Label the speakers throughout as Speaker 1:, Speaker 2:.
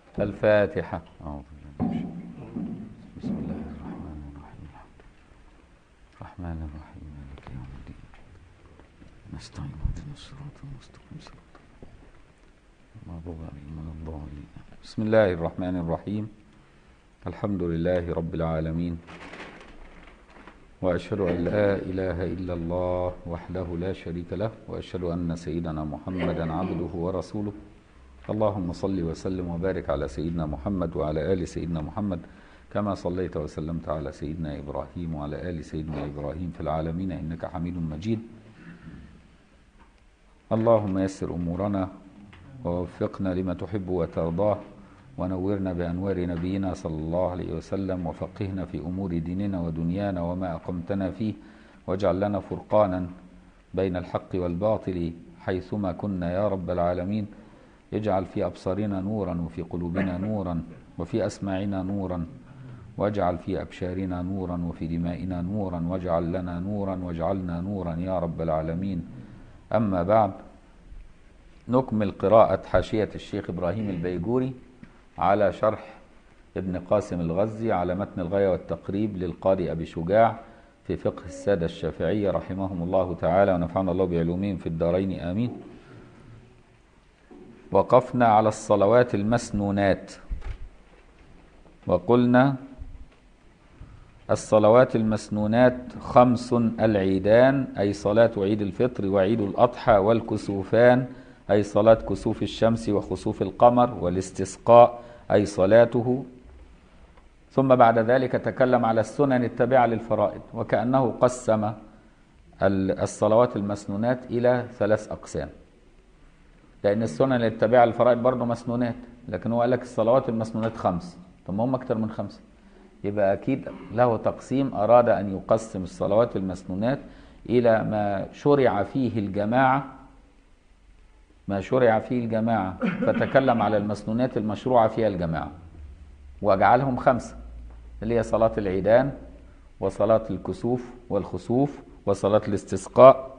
Speaker 1: الفاتحة أعوذ بالله من الشيطان. بسم الله الرحمن الرحيم الحمد لله. الرحمن الرحيم مالك يوم الدين نستعين اهدنا الصراط المستقيم صراط المغضوب عليهم ولا الضالين بسم الله الرحمن الرحيم الحمد لله رب العالمين وأشهد أن لا إله إلا الله وحده لا شريك له وأشهد أن سيدنا محمدا عبده ورسوله اللهم صل وسلم وبارك على سيدنا محمد وعلى آل سيدنا محمد كما صليت وسلمت على سيدنا إبراهيم وعلى آل سيدنا إبراهيم في العالمين إنك حميد مجيد اللهم يسر أمورنا ووفقنا لما تحب وترضاه ونورنا بأنوار نبينا صلى الله عليه وسلم وفقهنا في أمور ديننا ودنيانا وما أقمتنا فيه واجعل لنا فرقانا بين الحق والباطل حيثما كنا يا رب العالمين اجعل في أبصارنا نورا وفي قلوبنا نورا وفي أسماعنا نورا واجعل في أبشارنا نورا وفي دمائنا نورا واجعل لنا نورا واجعلنا نورا يا رب العالمين أما بعد نكمل قراءة حاشية الشيخ إبراهيم البيجوري على شرح ابن قاسم الغزي على متن الغاية والتقريب للقاضي أبي شجاع في فقه السادة الشافعية رحمهم الله تعالى ونفعنا الله بعلومهم في الدارين آمين وقفنا على الصلوات المسنونات وقلنا الصلوات المسنونات خمس العيدان أي صلاة عيد الفطر وعيد الأضحى والكسوفان أي صلاة كسوف الشمس وخسوف القمر والاستسقاء أي صلاته ثم بعد ذلك تكلم على السنن التابعة للفرائض وكأنه قسم الصلوات المسنونات إلى ثلاث أقسام لأن السنن التابعة للفرائض برضه مسنونات لكن هو قال لك الصلوات المسنونات خمس طب ما هم أكتر من خمسة يبقى أكيد له تقسيم أراد أن يقسم الصلوات المسنونات إلى ما شرع فيه الجماعة ما شرع فيه الجماعة فتكلم على المسنونات المشروعة فيها الجماعة وجعلهم خمسة اللي هي صلاة العيدان وصلاة الكسوف والخسوف وصلاة الاستسقاء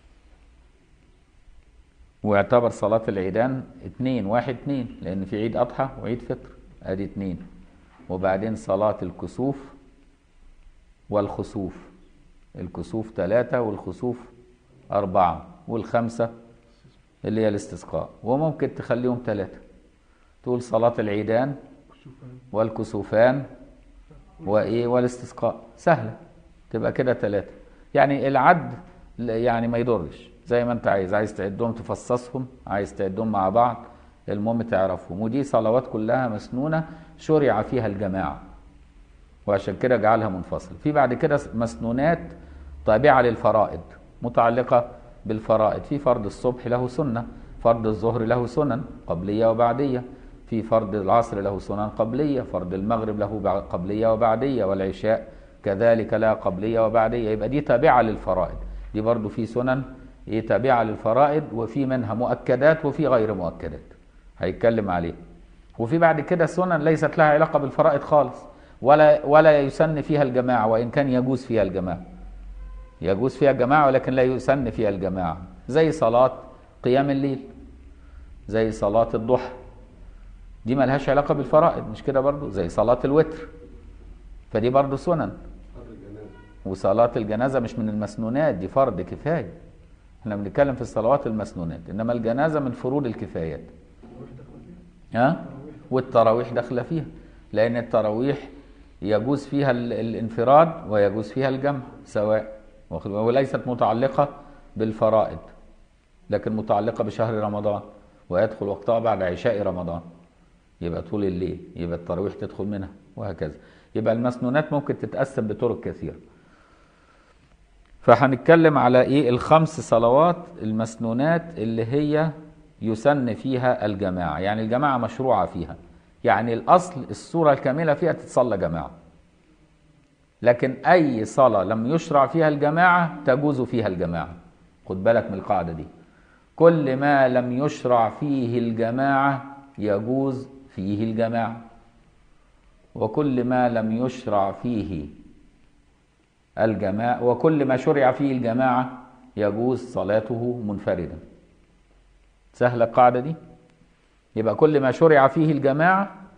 Speaker 1: واعتبر صلاة العيدان اتنين واحد اتنين لأن في عيد أضحى وعيد فطر أدي اتنين وبعدين صلاة الكسوف والخسوف الكسوف ثلاثة والخسوف أربعة والخمسة اللي هي الاستسقاء وممكن تخليهم ثلاثة تقول صلاة العيدان والكسوفان وإيه والاستسقاء سهلة تبقى كده ثلاثة يعني العد يعني ما يضرش زي ما انت عايز عايز تعدهم تفصصهم عايز تعدهم مع بعض المهم تعرفهم ودي صلوات كلها مسنونة شرع فيها الجماعة وعشان كده جعلها منفصل في بعد كده مسنونات تابعة للفرائض متعلقة بالفرائض في فرض الصبح له سنة فرض الظهر له سنن قبلية وبعدية في فرض العصر له سنن قبلية فرض المغرب له قبلية وبعدية والعشاء كذلك لا قبلية وبعدية يبقى دي تابعة للفرائض دي برضو في سنن ايه تابعة للفرائض وفي منها مؤكدات وفي غير مؤكدات هيتكلم عليه وفي بعد كده سنن ليست لها علاقة بالفرائض خالص ولا ولا يسن فيها الجماعة وإن كان يجوز فيها الجماعة يجوز فيها الجماعة ولكن لا يسن فيها الجماعة زي صلاة قيام الليل زي صلاة الضحى دي ملهاش علاقة بالفرائض مش كده برضو زي صلاة الوتر فدي برضو سنن وصلاة الجنازة مش من المسنونات دي فرض كفاية احنا بنتكلم في الصلوات المسنونات انما الجنازة من فروض الكفايات ها والتراويح داخله فيها لان التراويح يجوز فيها الانفراد ويجوز فيها الجمع سواء وليست متعلقة بالفرائض لكن متعلقة بشهر رمضان ويدخل وقتها بعد عشاء رمضان يبقى طول الليل يبقى التراويح تدخل منها وهكذا يبقى المسنونات ممكن تتقسم بطرق كثيرة فهنتكلم على ايه الخمس صلوات المسنونات اللي هي يسن فيها الجماعة يعني الجماعة مشروعة فيها يعني الأصل الصورة الكاملة فيها تتصلى جماعة لكن أي صلاة لم يشرع فيها الجماعة تجوز فيها الجماعة خد بالك من القاعدة دي كل ما لم يشرع فيه الجماعة يجوز فيه الجماعة وكل ما لم يشرع فيه الجماعة وكل ما شرع فيه الجماعة يجوز صلاته منفردا سهلة القاعدة دي يبقى كل ما شرع فيه الجماعة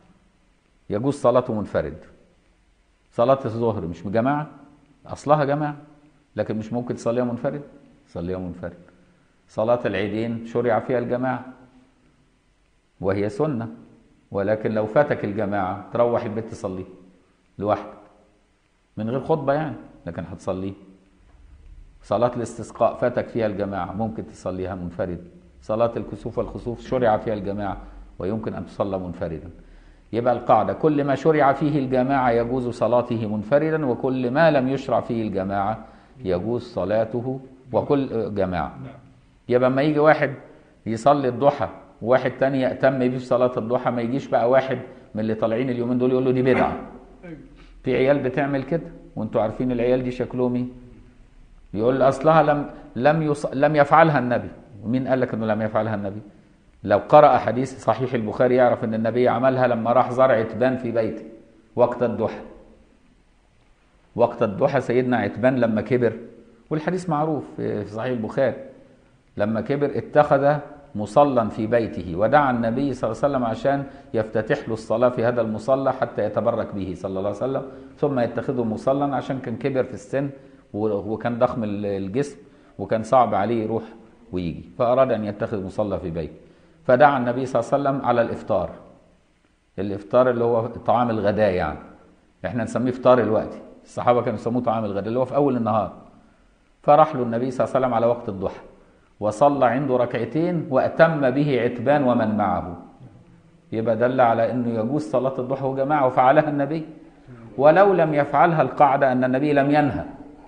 Speaker 1: يجوز صلاته منفرد صلاة الظهر مش جماعة أصلها جماعة لكن مش ممكن تصليها منفرد صليها منفرد صلاة العيدين شرع فيها الجماعة وهي سنة ولكن لو فاتك الجماعة تروح البيت تصليه لوحدك من غير خطبة يعني لكن هتصليه صلاة الاستسقاء فاتك فيها الجماعة ممكن تصليها منفرد صلاة الكسوف والخسوف شرع فيها الجماعة ويمكن أن تصلى منفردا يبقى القاعدة كل ما شرع فيه الجماعة يجوز صلاته منفردا وكل ما لم يشرع فيه الجماعة يجوز صلاته وكل جماعة يبقى اما يجي واحد يصلي الضحى وواحد تاني يأتم بيه في صلاة الضحى ما يجيش بقى واحد من اللي طالعين اليومين دول يقول له دي بدعة في عيال بتعمل كده وانتوا عارفين العيال دي شكلهم ايه يقول اصلها لم لم يص... لم يفعلها النبي ومين قال لك انه لم يفعلها النبي لو قرأ حديث صحيح البخاري يعرف ان النبي عملها لما راح زرع عتبان في بيته وقت الضحى وقت الضحى سيدنا عتبان لما كبر والحديث معروف في صحيح البخاري لما كبر اتخذ مصلى في بيته ودعا النبي صلى الله عليه وسلم عشان يفتتح له الصلاة في هذا المصلى حتى يتبرك به صلى الله عليه وسلم ثم يتخذه مصلى عشان كان كبر في السن وكان ضخم الجسم وكان صعب عليه يروح ويجي فأراد أن يتخذ مصلى في بيته فدعا النبي صلى الله عليه وسلم على الإفطار الإفطار اللي هو طعام الغداء يعني احنا نسميه فطار الوقت الصحابة كانوا يسموه طعام الغداء اللي هو في أول النهار فراح له النبي صلى الله عليه وسلم على وقت الضحى وصلى عنده ركعتين وأتم به عتبان ومن معه يبقى دل على أنه يجوز صلاة الضحى وجماعة وفعلها النبي ولو لم يفعلها القاعدة أن النبي لم ينهى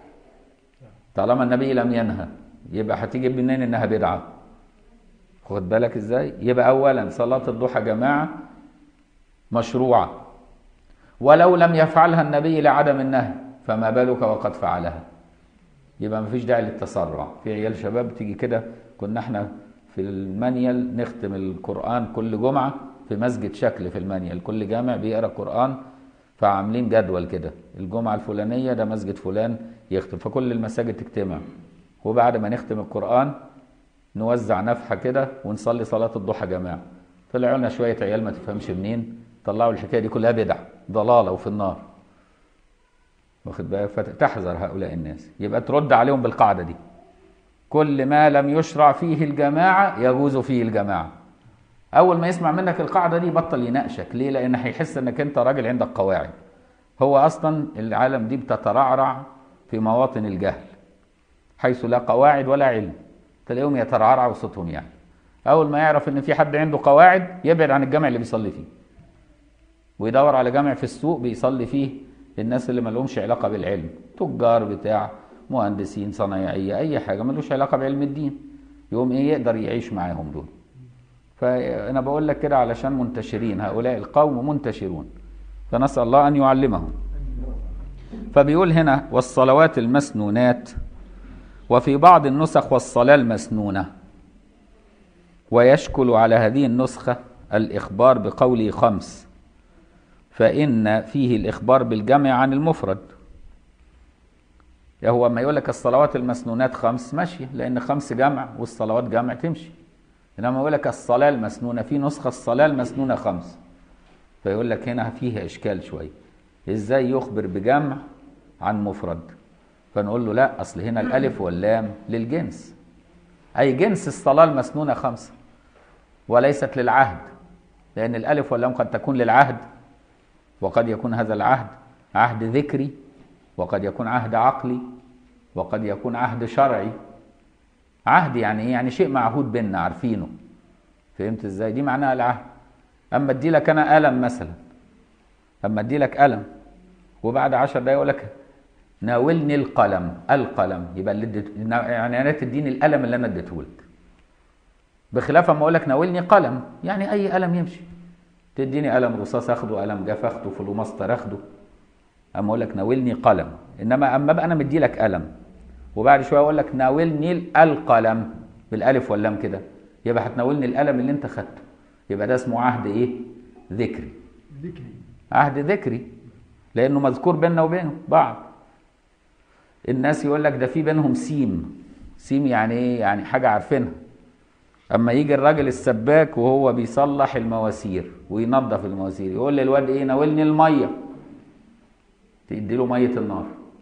Speaker 1: طالما النبي لم ينهى يبقى هتيجي منين انها بدعه خد بالك ازاي يبقى اولا صلاه الضحى جماعه مشروعه ولو لم يفعلها النبي لعدم النهي فما بالك وقد فعلها يبقى مفيش داعي للتسرع في عيال شباب تيجي كده كنا احنا في المانيال نختم القران كل جمعه في مسجد شكل في المانيال كل جامع بيقرا قران فعاملين جدول كده الجمعه الفلانيه ده مسجد فلان يختم فكل المساجد تجتمع وبعد ما نختم القرآن نوزع نفحة كده ونصلي صلاة الضحى جماعة طلعوا لنا شوية عيال ما تفهمش منين طلعوا الحكاية دي كلها بدع ضلالة وفي النار واخد بالك فتحذر هؤلاء الناس يبقى ترد عليهم بالقاعدة دي كل ما لم يشرع فيه الجماعة يجوز فيه الجماعة أول ما يسمع منك القاعدة دي بطل يناقشك ليه؟ لأن هيحس إنك أنت راجل عندك قواعد هو أصلا العالم دي بتترعرع في مواطن الجهل حيث لا قواعد ولا علم تلاقيهم يترعرعوا صوتهم يعني اول ما يعرف ان في حد عنده قواعد يبعد عن الجامع اللي بيصلي فيه ويدور على جامع في السوق بيصلي فيه الناس اللي ما لهمش علاقه بالعلم تجار بتاع مهندسين صنايعيه اي حاجه ما لهوش علاقه بعلم الدين يقوم ايه يقدر يعيش معاهم دول فانا بقول لك كده علشان منتشرين هؤلاء القوم منتشرون فنسال الله ان يعلمهم فبيقول هنا والصلوات المسنونات وفي بعض النسخ والصلاة المسنونة ويشكل على هذه النسخة الإخبار بقوله خمس فإن فيه الإخبار بالجمع عن المفرد هو ما يقول لك الصلوات المسنونات خمس ماشية لأن خمس جمع والصلوات جمع تمشي إنما يقول لك الصلاة المسنونة في نسخة الصلاة المسنونة خمس فيقول لك هنا فيها إشكال شوية إزاي يخبر بجمع عن مفرد فنقول له لا اصل هنا الالف واللام للجنس اي جنس الصلاه المسنونه خمسه وليست للعهد لان الالف واللام قد تكون للعهد وقد يكون هذا العهد عهد ذكري وقد يكون عهد عقلي وقد يكون عهد شرعي عهد يعني ايه يعني شيء معهود بينا عارفينه فهمت ازاي دي معناها العهد اما ادي لك انا قلم مثلا اما ادي لك قلم وبعد عشر دقايق يقول لك ناولني القلم القلم يبقى اللي اديت يعني انا تديني القلم اللي انا اديته لك بخلاف اما اقول لك ناولني قلم يعني اي قلم يمشي تديني قلم رصاص اخده قلم جاف اخده فلوماستر اخده اما اقول لك ناولني قلم انما اما ابقى انا مدي لك قلم وبعد شويه اقول لك ناولني القلم بالالف واللام كده يبقى هتناولني القلم اللي انت خدته يبقى ده اسمه عهد ايه ذكري
Speaker 2: ذكري
Speaker 1: عهد ذكري لانه مذكور بيننا وبينه بعض الناس يقول لك ده في بينهم سيم سيم يعني ايه يعني حاجه عارفينها اما يجي الراجل السباك وهو بيصلح المواسير وينظف المواسير يقول للواد ايه ناولني الميه تدي له ميه النار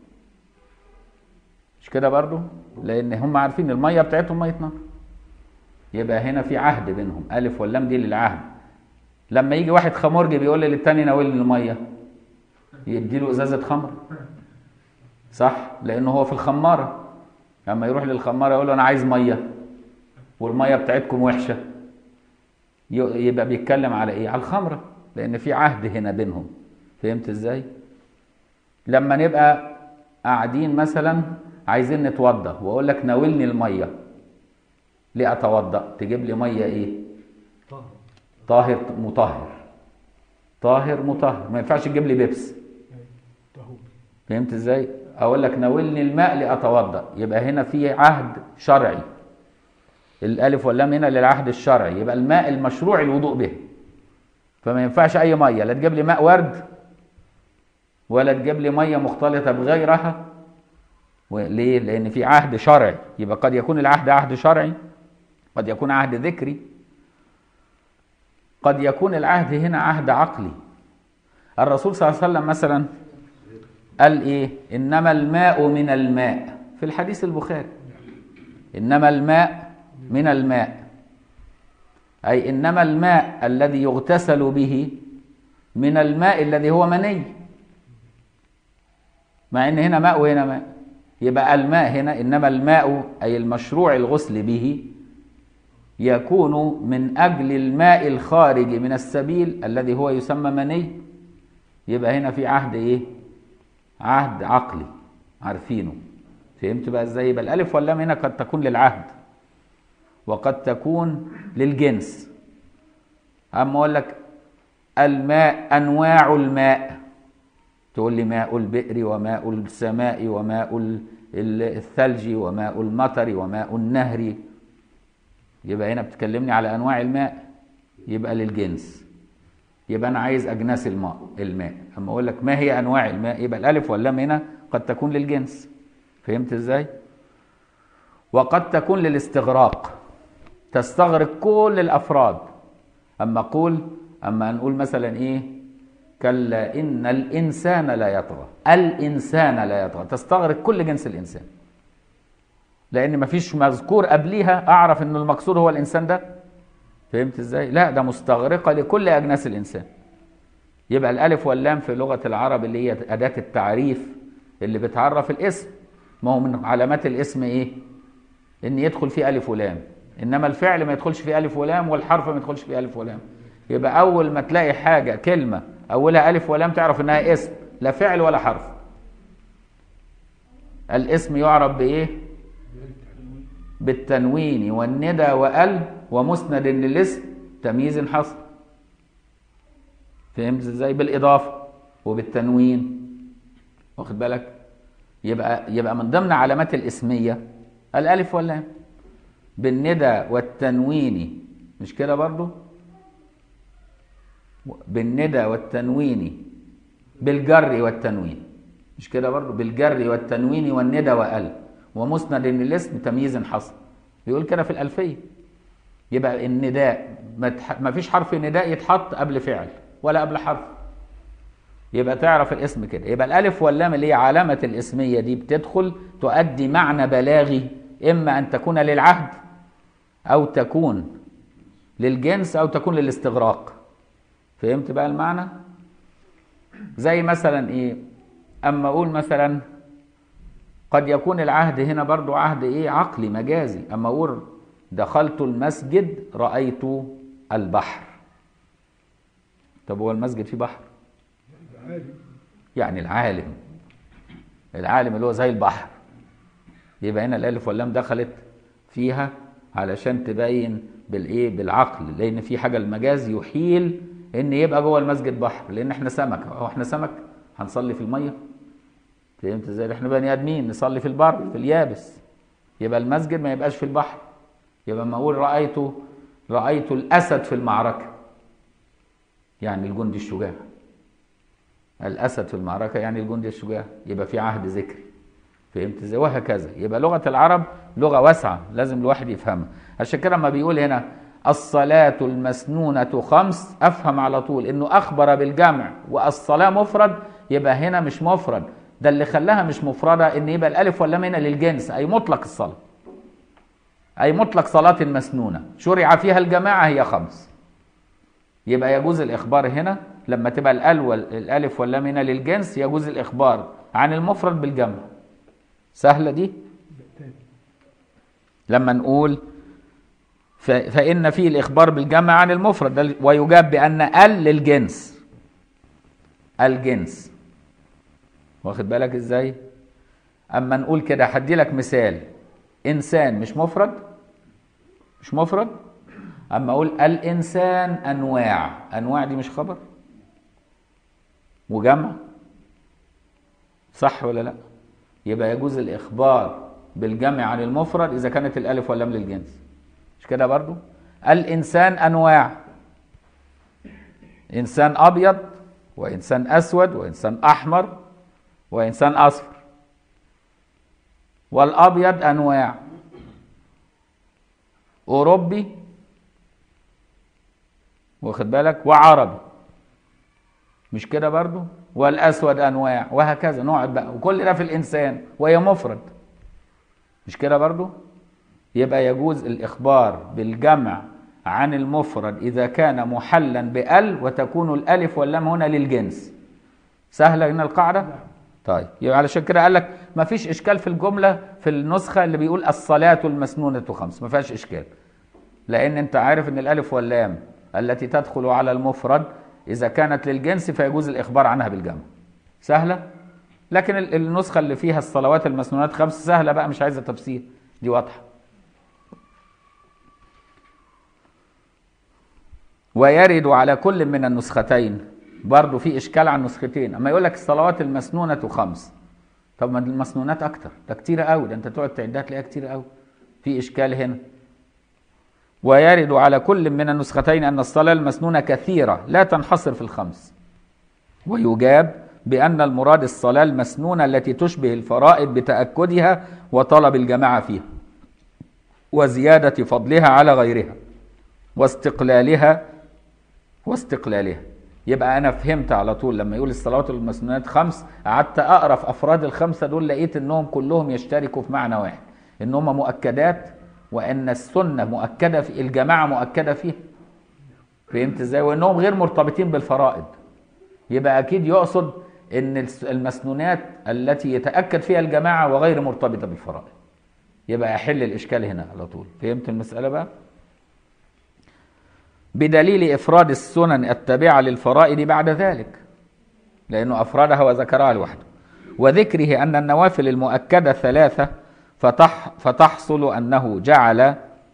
Speaker 1: مش كده برضو لان هم عارفين الميه بتاعتهم ميه نار يبقى هنا في عهد بينهم الف واللام دي للعهد لما يجي واحد خمرجي بيقول للتاني ناولني الميه يدي له ازازه خمر صح لانه هو في الخماره لما يروح للخماره يقول له انا عايز ميه والميه بتاعتكم وحشه ي- يبقى بيتكلم على ايه على الخمره لان في عهد هنا بينهم فهمت ازاي لما نبقى قاعدين مثلا عايزين نتوضا واقول لك ناولني الميه ليه اتوضا تجيب لي ميه ايه
Speaker 2: طاهر
Speaker 1: طاهر مطهر طاهر مطهر ما ينفعش تجيب لي بيبس
Speaker 2: طهور
Speaker 1: فهمت ازاي اقول لك ناولني الماء لاتوضا يبقى هنا في عهد شرعي الالف واللام هنا للعهد الشرعي يبقى الماء المشروع الوضوء به فما ينفعش اي ميه لا تجيب لي ماء ورد ولا تجيب لي ميه مختلطه بغيرها وليه لان في عهد شرعي يبقى قد يكون العهد عهد شرعي قد يكون عهد ذكري قد يكون العهد هنا عهد عقلي الرسول صلى الله عليه وسلم مثلا قال ايه انما الماء من الماء في الحديث البخاري انما الماء من الماء اي انما الماء الذي يغتسل به من الماء الذي هو مني مع ان هنا ماء وهنا ماء يبقى الماء هنا انما الماء اي المشروع الغسل به يكون من اجل الماء الخارج من السبيل الذي هو يسمى مني يبقى هنا في عهد ايه عهد عقلي عارفينه فهمت بقى ازاي يبقى الالف واللام هنا قد تكون للعهد وقد تكون للجنس اما اقول لك الماء انواع الماء تقول لي ماء البئر وماء السماء وماء ال- ال- الثلج وماء المطر وماء النهر يبقى هنا بتكلمني على انواع الماء يبقى للجنس يبقى انا عايز اجناس الماء الماء اما اقول لك ما هي انواع الماء يبقى الالف واللام هنا قد تكون للجنس فهمت ازاي وقد تكون للاستغراق تستغرق كل الافراد اما اقول اما نقول مثلا ايه كلا ان الانسان لا يطغى الانسان لا يطغى تستغرق كل جنس الانسان لان مفيش مذكور قبليها اعرف ان المقصود هو الانسان ده فهمت ازاي لا ده مستغرقه لكل اجناس الانسان يبقى الالف واللام في لغه العرب اللي هي اداه التعريف اللي بتعرف الاسم ما هو من علامات الاسم ايه ان يدخل فيه الف ولام انما الفعل ما يدخلش فيه الف ولام والحرف ما يدخلش فيه الف ولام يبقى اول ما تلاقي حاجه كلمه اولها الف ولام تعرف انها اسم لا فعل ولا حرف الاسم يعرف بايه بالتنوين والندى وال ومسند للاسم تمييز حصل فهمت ازاي بالاضافه وبالتنوين واخد بالك يبقى يبقى من ضمن علامات الاسميه الالف واللام بالندى والتنوين مش كده برضو بالندى والتنوين بالجر والتنوين مش كده برضو بالجر والتنوين والندى وال ومسند للاسم تمييز حصل بيقول كده في الألفية يبقى النداء ما تح- ما فيش حرف نداء يتحط قبل فعل ولا قبل حرف يبقى تعرف الاسم كده يبقى الالف واللام اللي هي علامه الاسميه دي بتدخل تؤدي معنى بلاغي اما ان تكون للعهد او تكون للجنس او تكون للاستغراق فهمت بقى المعنى زي مثلا ايه اما اقول مثلا قد يكون العهد هنا برضو عهد ايه عقلي مجازي اما اقول دخلت المسجد رايت البحر طب هو المسجد فيه بحر
Speaker 2: عالي
Speaker 1: يعني العالم العالم اللي هو زي البحر يبقى هنا الالف واللام دخلت فيها علشان تبين بالايه بالعقل لان في حاجه المجاز يحيل ان يبقى جوه المسجد بحر لان احنا سمك هو احنا سمك هنصلي في الميه فهمت ازاي احنا بني ادمين نصلي في البر في اليابس يبقى المسجد ما يبقاش في البحر يبقى لما اقول رايت رايت الاسد في المعركه يعني الجندي الشجاع الاسد في المعركه يعني الجندي الشجاع يبقى في عهد ذكري فهمت ازاي وهكذا يبقى لغه العرب لغه واسعه لازم الواحد يفهمها عشان كده لما بيقول هنا الصلاة المسنونة خمس أفهم على طول إنه أخبر بالجمع والصلاة مفرد يبقى هنا مش مفرد ده اللي خلاها مش مفردة إن يبقى الألف واللام هنا للجنس أي مطلق الصلاة أي مطلق صلاة مسنونة شرع فيها الجماعة هي خمس يبقى يجوز الإخبار هنا لما تبقى الأل وال- الألف واللام هنا للجنس يجوز الإخبار عن المفرد بالجمع سهلة دي
Speaker 2: تاني
Speaker 1: لما نقول ف- فإن فيه الإخبار بالجمع عن المفرد ده ويجاب بأن ال للجنس الجنس واخد بالك ازاي اما نقول كده هدي لك مثال انسان مش مفرد مش مفرد اما اقول الانسان انواع انواع دي مش خبر وجمع صح ولا لا يبقى يجوز الاخبار بالجمع عن المفرد اذا كانت الالف واللام للجنس مش كده برضو الانسان انواع انسان ابيض وانسان اسود وانسان احمر وانسان اصفر والابيض انواع اوروبي واخد بالك وعربي مش كده برضو والاسود انواع وهكذا نقعد بقى وكل ده في الانسان وهي مفرد مش كده برضو يبقى يجوز الاخبار بالجمع عن المفرد اذا كان محلا بال وتكون الالف واللام هنا للجنس سهله هنا القاعده طيب يبقى علشان كده قال لك ما فيش اشكال في الجمله في النسخه اللي بيقول الصلاه المسنونه خمس ما فيهاش اشكال لان انت عارف ان الالف واللام التي تدخل على المفرد اذا كانت للجنس فيجوز الاخبار عنها بالجمع سهله لكن ال- النسخه اللي فيها الصلوات المسنونات خمس سهله بقى مش عايزه تفسير دي واضحه ويرد على كل من النسختين برضه في اشكال على النسختين اما يقول لك الصلوات المسنونه خمس طب ما المسنونات اكتر ده كتير قوي ده انت تقعد تعدها تلاقيها كتير قوي في اشكال هنا ويرد على كل من النسختين ان الصلاه المسنونه كثيره لا تنحصر في الخمس ويجاب بان المراد الصلاه المسنونه التي تشبه الفرائض بتاكدها وطلب الجماعه فيها وزياده فضلها على غيرها واستقلالها واستقلالها يبقى انا فهمت على طول لما يقول الصلوات المسنونات خمس قعدت اقرا في افراد الخمسه دول لقيت انهم كلهم يشتركوا في معنى واحد ان هم مؤكدات وان السنه مؤكده في الجماعه مؤكده فيها فهمت ازاي وانهم غير مرتبطين بالفرائض يبقى اكيد يقصد ان الس- المسنونات التي يتاكد فيها الجماعه وغير مرتبطه بالفرائض يبقى احل الاشكال هنا على طول فهمت المساله بقى بدليل افراد السنن التابعه للفرائض بعد ذلك لانه افردها وذكرها لوحده وذكره ان النوافل المؤكده ثلاثه فتح فتحصل انه جعل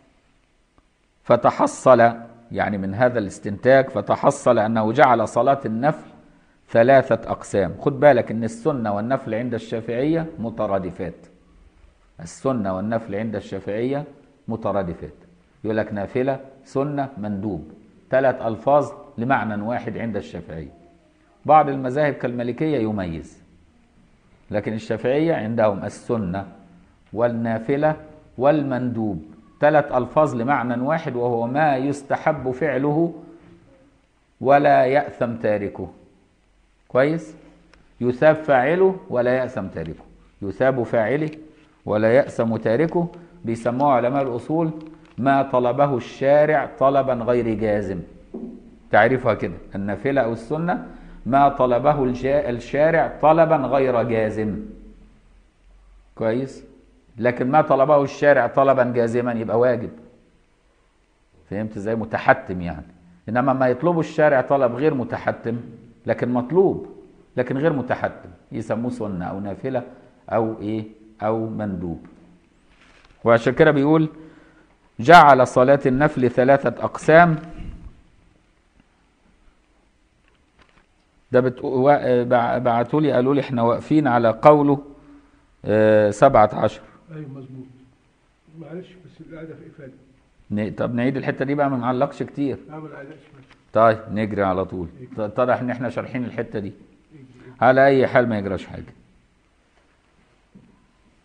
Speaker 1: فتحصل يعني من هذا الاستنتاج فتحصل انه جعل صلاه النفل ثلاثه اقسام خد بالك ان السنه والنفل عند الشافعيه مترادفات السنه والنفل عند الشافعيه مترادفات يقول لك نافله سنه مندوب ثلاث الفاظ لمعنى واحد عند الشافعيه بعض المذاهب كالمالكيه يميز لكن الشافعيه عندهم السنه والنافله والمندوب ثلاث الفاظ لمعنى واحد وهو ما يستحب فعله ولا ياثم تاركه كويس يثاب فاعله ولا ياثم تاركه يثاب فاعله ولا ياثم تاركه بيسموه علماء الاصول ما طلبه الشارع طلبا غير جازم تعرفها كده النافله او السنه ما طلبه الجا- الشارع طلبا غير جازم كويس لكن ما طلبه الشارع طلبا جازما يبقى واجب فهمت ازاي متحتم يعني انما ما يطلبه الشارع طلب غير متحتم لكن مطلوب لكن غير متحتم يسموه سنه او نافله او ايه او مندوب وعشان كده بيقول جعل صلاة النفل ثلاثة أقسام ده بعتوا لي قالوا لي احنا واقفين على قوله آه، سبعة عشر
Speaker 2: ايوه مظبوط معلش بس القعده في افاده
Speaker 1: ن- طب نعيد الحتة دي بقى ما نعلقش كتير
Speaker 2: لا ما نعلقش بس
Speaker 1: طيب نجري على طول اتضح ان احنا شارحين الحتة دي على اي حال ما يجراش حاجة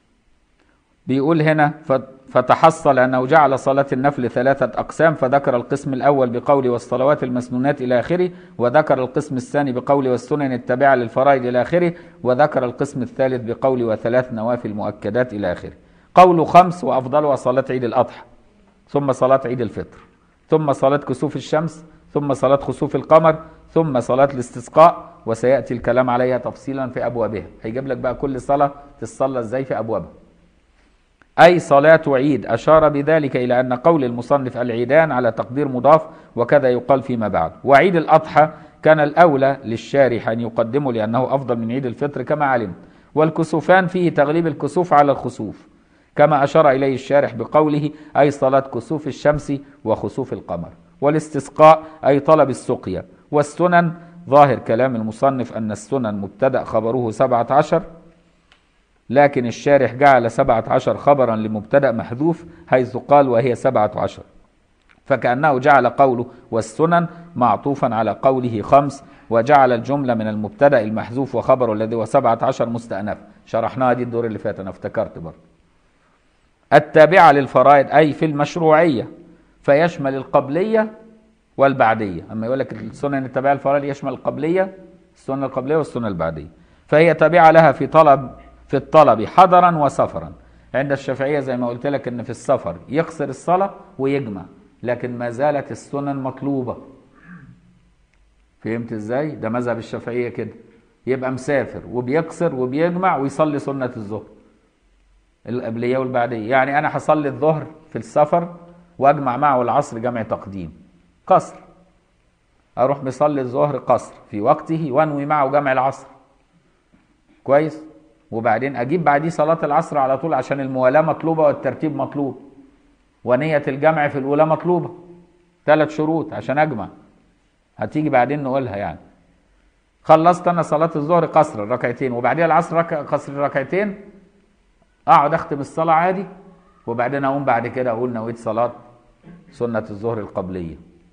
Speaker 1: بيقول هنا ف- فتحصل أنه جعل صلاة النفل ثلاثة أقسام فذكر القسم الأول بقول والصلوات المسنونات إلى آخره وذكر القسم الثاني بقول والسنن التابعة للفرائض إلى آخره وذكر القسم الثالث بقول وثلاث نوافل مؤكدات إلى آخره قول خمس وأفضلها صلاة عيد الأضحى ثم صلاة عيد الفطر ثم صلاة كسوف الشمس ثم صلاة خسوف القمر ثم صلاة الاستسقاء وسيأتي الكلام عليها تفصيلا في أبوابها هيجيب لك بقى كل صلاة تصلى ازاي في أبوابها أي صلاة عيد أشار بذلك إلى أن قول المصنف العيدان على تقدير مضاف وكذا يقال فيما بعد وعيد الأضحى كان الأولى للشارح أن يقدمه لأنه أفضل من عيد الفطر كما علم والكسوفان فيه تغليب الكسوف على الخسوف كما أشار إليه الشارح بقوله أي صلاة كسوف الشمس وخسوف القمر والاستسقاء أي طلب السقيا والسنن ظاهر كلام المصنف أن السنن مبتدأ خبره سبعة عشر لكن الشارح جعل سبعة عشر خبرا لمبتدأ محذوف حيث قال وهي سبعة عشر فكأنه جعل قوله والسنن معطوفا على قوله خمس وجعل الجملة من المبتدأ المحذوف وخبره الذي هو سبعة عشر مستأنف شرحناها دي الدور اللي فات أنا افتكرت برضه التابعة للفرائض أي في المشروعية فيشمل القبلية والبعدية أما يقول لك السنن التابعة للفرائض يشمل القبلية السنة القبلية والسنة البعدية فهي تابعة لها في طلب في الطلب حضرا وسفرا عند الشافعية زي ما قلت لك إن في السفر يقصر الصلاة ويجمع لكن ما زالت السنن مطلوبة فهمت ازاي؟ ده مذهب الشافعية كده يبقى مسافر وبيقصر وبيجمع ويصلي سنة الظهر القبلية والبعدية يعني أنا هصلي الظهر في السفر وأجمع معه العصر جمع تقديم قصر أروح مصلي الظهر قصر في وقته وأنوي معه جمع العصر كويس وبعدين أجيب بعديه صلاة العصر على طول عشان الموالاة مطلوبة والترتيب مطلوب ونية الجمع في الأولى مطلوبة ثلاث شروط عشان أجمع هتيجي بعدين نقولها يعني خلصت أنا صلاة الظهر قصر الركعتين وبعديها العصر رك... قصر الركعتين اقعد اختم الصلاه عادي وبعدين اقوم بعد كده اقول نويت صلاه سنه الظهر القبليه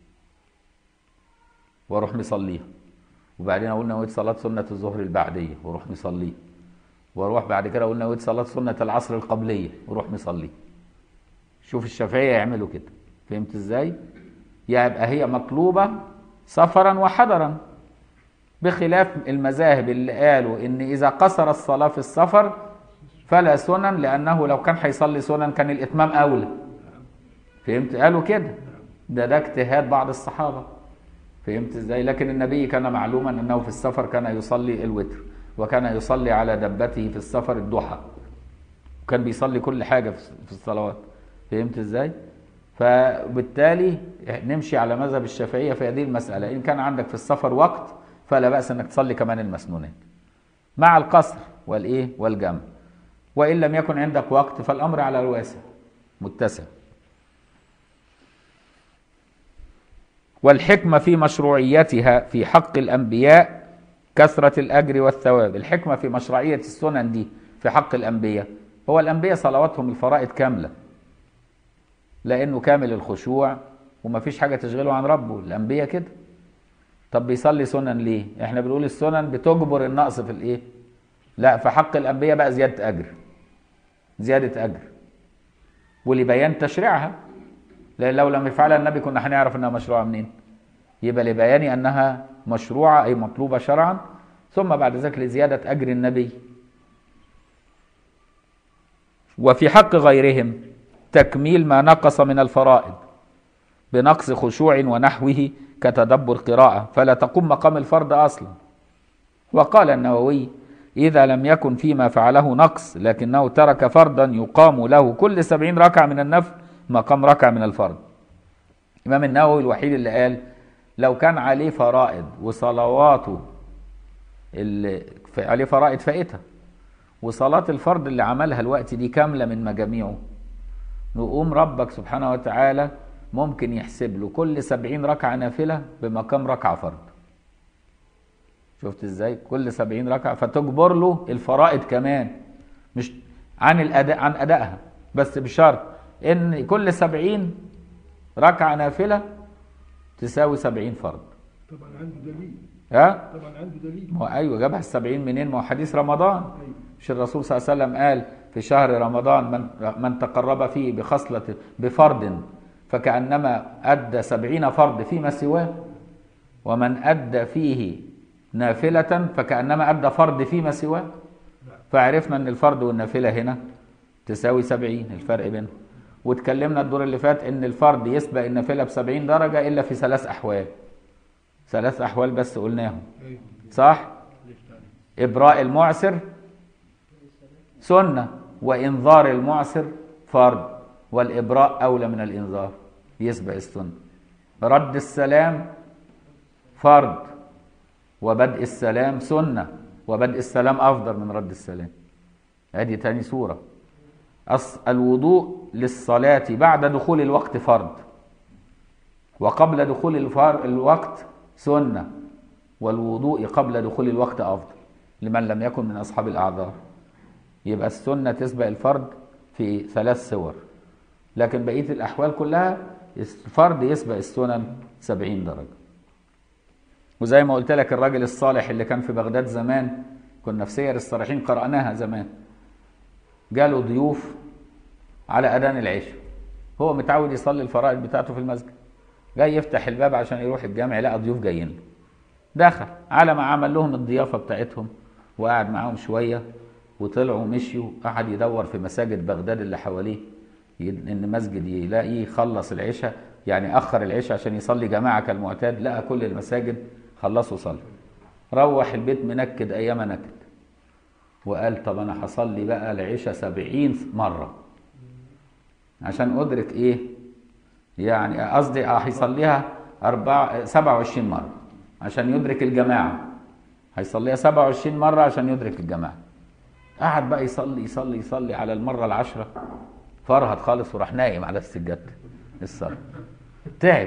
Speaker 1: واروح مصليها وبعدين اقول نويت صلاه سنه الظهر البعديه واروح مصليها واروح بعد كده اقول نويت صلاه سنه العصر القبليه واروح مصليها شوف الشافعيه يعملوا كده فهمت ازاي يبقى هي مطلوبه سفرا وحضرا بخلاف المذاهب اللي قالوا ان اذا قصر الصلاه في السفر فلا سنن لانه لو كان هيصلي سنن كان الاتمام اولى فهمت قالوا كده ده ده اجتهاد بعض الصحابه فهمت ازاي لكن النبي كان معلوما انه في السفر كان يصلي الوتر وكان يصلي على دبته في السفر الضحى وكان بيصلي كل حاجه في الصلوات فهمت ازاي فبالتالي نمشي على مذهب الشافعيه في هذه المساله ان كان عندك في السفر وقت فلا باس انك تصلي كمان المسنونات مع القصر والايه والجمع وإن لم يكن عندك وقت فالأمر على الواسع متسع والحكمة في مشروعيتها في حق الأنبياء كثرة الأجر والثواب الحكمة في مشروعية السنن دي في حق الأنبياء هو الأنبياء صلواتهم الفرائض كاملة لأنه كامل الخشوع وما فيش حاجة تشغله عن ربه الأنبياء كده طب بيصلي سنن ليه احنا بنقول السنن بتجبر النقص في الايه لا في حق الأنبياء بقى زيادة أجر زيادة أجر ولبيان تشريعها لأن لو لم يفعلها النبي كنا هنعرف أنها مشروعة منين يبقى لبيان أنها مشروعة أي مطلوبة شرعا ثم بعد ذلك لزيادة أجر النبي وفي حق غيرهم تكميل ما نقص من الفرائض بنقص خشوع ونحوه كتدبر قراءة فلا تقوم مقام الفرض أصلا وقال النووي إذا لم يكن فيما فعله نقص لكنه ترك فرضا يقام له كل سبعين ركعة من النفل مقام ركعة من الفرض الإمام النووي الوحيد اللي قال لو كان عليه فرائض وصلواته اللي عليه فرائض فائتة وصلاة الفرض اللي عملها الوقت دي كاملة من مجاميعه نقوم ربك سبحانه وتعالى ممكن يحسب له كل سبعين ركعة نافلة بمقام ركعة فرض شفت ازاي كل سبعين ركعة فتجبر له الفرائض كمان مش عن الأداء عن أدائها بس بشرط إن كل سبعين ركعة نافلة تساوي سبعين فرض
Speaker 2: طبعا عنده دليل
Speaker 1: ها
Speaker 2: طبعا عنده دليل
Speaker 1: ما هو ايوه جابها السبعين منين ما هو حديث رمضان
Speaker 2: أيوة.
Speaker 1: مش الرسول صلى الله عليه وسلم قال في شهر رمضان من, من تقرب فيه بخصلة بفرض فكأنما أدى سبعين فرض فيما سواه ومن أدى فيه نافلة فكأنما أدى فرض فيما سواه فعرفنا أن الفرض والنافلة هنا تساوي سبعين الفرق بينهم واتكلمنا الدور اللي فات أن الفرض يسبق النافلة بسبعين درجة إلا في ثلاث أحوال ثلاث أحوال بس قلناهم
Speaker 2: ايوه
Speaker 1: صح؟
Speaker 2: ليش تاني
Speaker 1: إبراء المعسر سنة وإنذار المعسر فرض والإبراء أولى من الإنذار يسبق السنة رد السلام فرض وبدء السلام سنة وبدء السلام أفضل من رد السلام هذه تاني سورة أص- الوضوء للصلاة بعد دخول الوقت فرض وقبل دخول الفر... الوقت سنة والوضوء قبل دخول الوقت أفضل لمن لم يكن من أصحاب الأعذار يبقى السنة تسبق الفرض في ثلاث صور لكن بقية الأحوال كلها الفرض يسبق السنن سبعين درجة وزي ما قلت لك الراجل الصالح اللي كان في بغداد زمان كنا في سير الصالحين قرأناها زمان جاله ضيوف على أذان العشاء هو متعود يصلي الفرائض بتاعته في المسجد جاي يفتح الباب عشان يروح الجامع لقى ضيوف جايين له دخل على ما عمل لهم الضيافة بتاعتهم وقعد معاهم شوية وطلعوا ومشيوا قعد يدور في مساجد بغداد اللي حواليه ي- ان مسجد يلاقيه يخلص العشاء يعني اخر العشاء عشان يصلي جماعه كالمعتاد لقى كل المساجد خلصوا صلاه روح البيت منكد ايام نكد وقال طب انا هصلي بقى العشاء سبعين مره عشان ادرك ايه يعني قصدي اه هيصليها أربعة 27 مره عشان يدرك الجماعه هيصليها 27 مره عشان يدرك الجماعه قعد بقى يصلي يصلي يصلي على المره العشره فرهد خالص وراح نايم على السجاده الصلاه تعب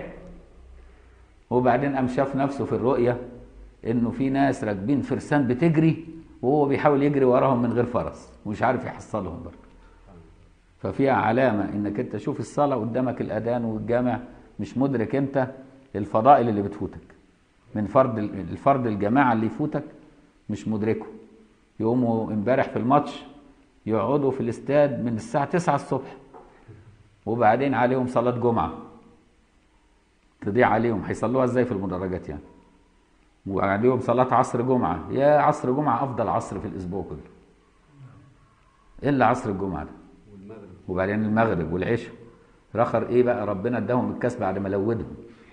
Speaker 1: وبعدين قام شاف نفسه في الرؤيه انه في ناس راكبين فرسان بتجري وهو بيحاول يجري وراهم من غير فرس ومش عارف يحصلهم برضه ففيها علامه انك انت شوف الصلاه قدامك الاذان والجامع مش مدرك انت الفضائل اللي بتفوتك من فرض الفرض الجماعه اللي يفوتك مش مدركه يقوموا امبارح في الماتش يقعدوا في الاستاد من الساعه 9 الصبح وبعدين عليهم صلاه جمعه تضيع عليهم هيصلوها ازاي في المدرجات يعني وعليهم صلاة عصر جمعة يا عصر جمعة أفضل عصر في الأسبوع كله إلا عصر الجمعة ده وبعدين المغرب والعشاء رخر إيه بقى ربنا اداهم الكاس بعد ما لودهم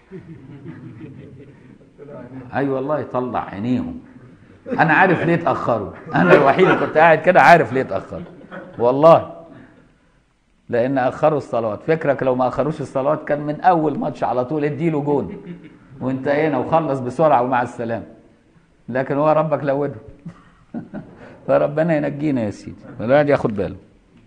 Speaker 1: أي أيوة والله طلع عينيهم أنا عارف ليه اتأخروا أنا الوحيد اللي كنت قاعد كده عارف ليه اتأخروا والله لأن أخروا الصلوات فكرك لو ما أخروش الصلوات كان من أول ماتش على طول اديله جون وانتهينا وخلص بسرعة ومع السلامة لكن هو ربك لوده فربنا ينجينا يا سيدي الواحد ياخد باله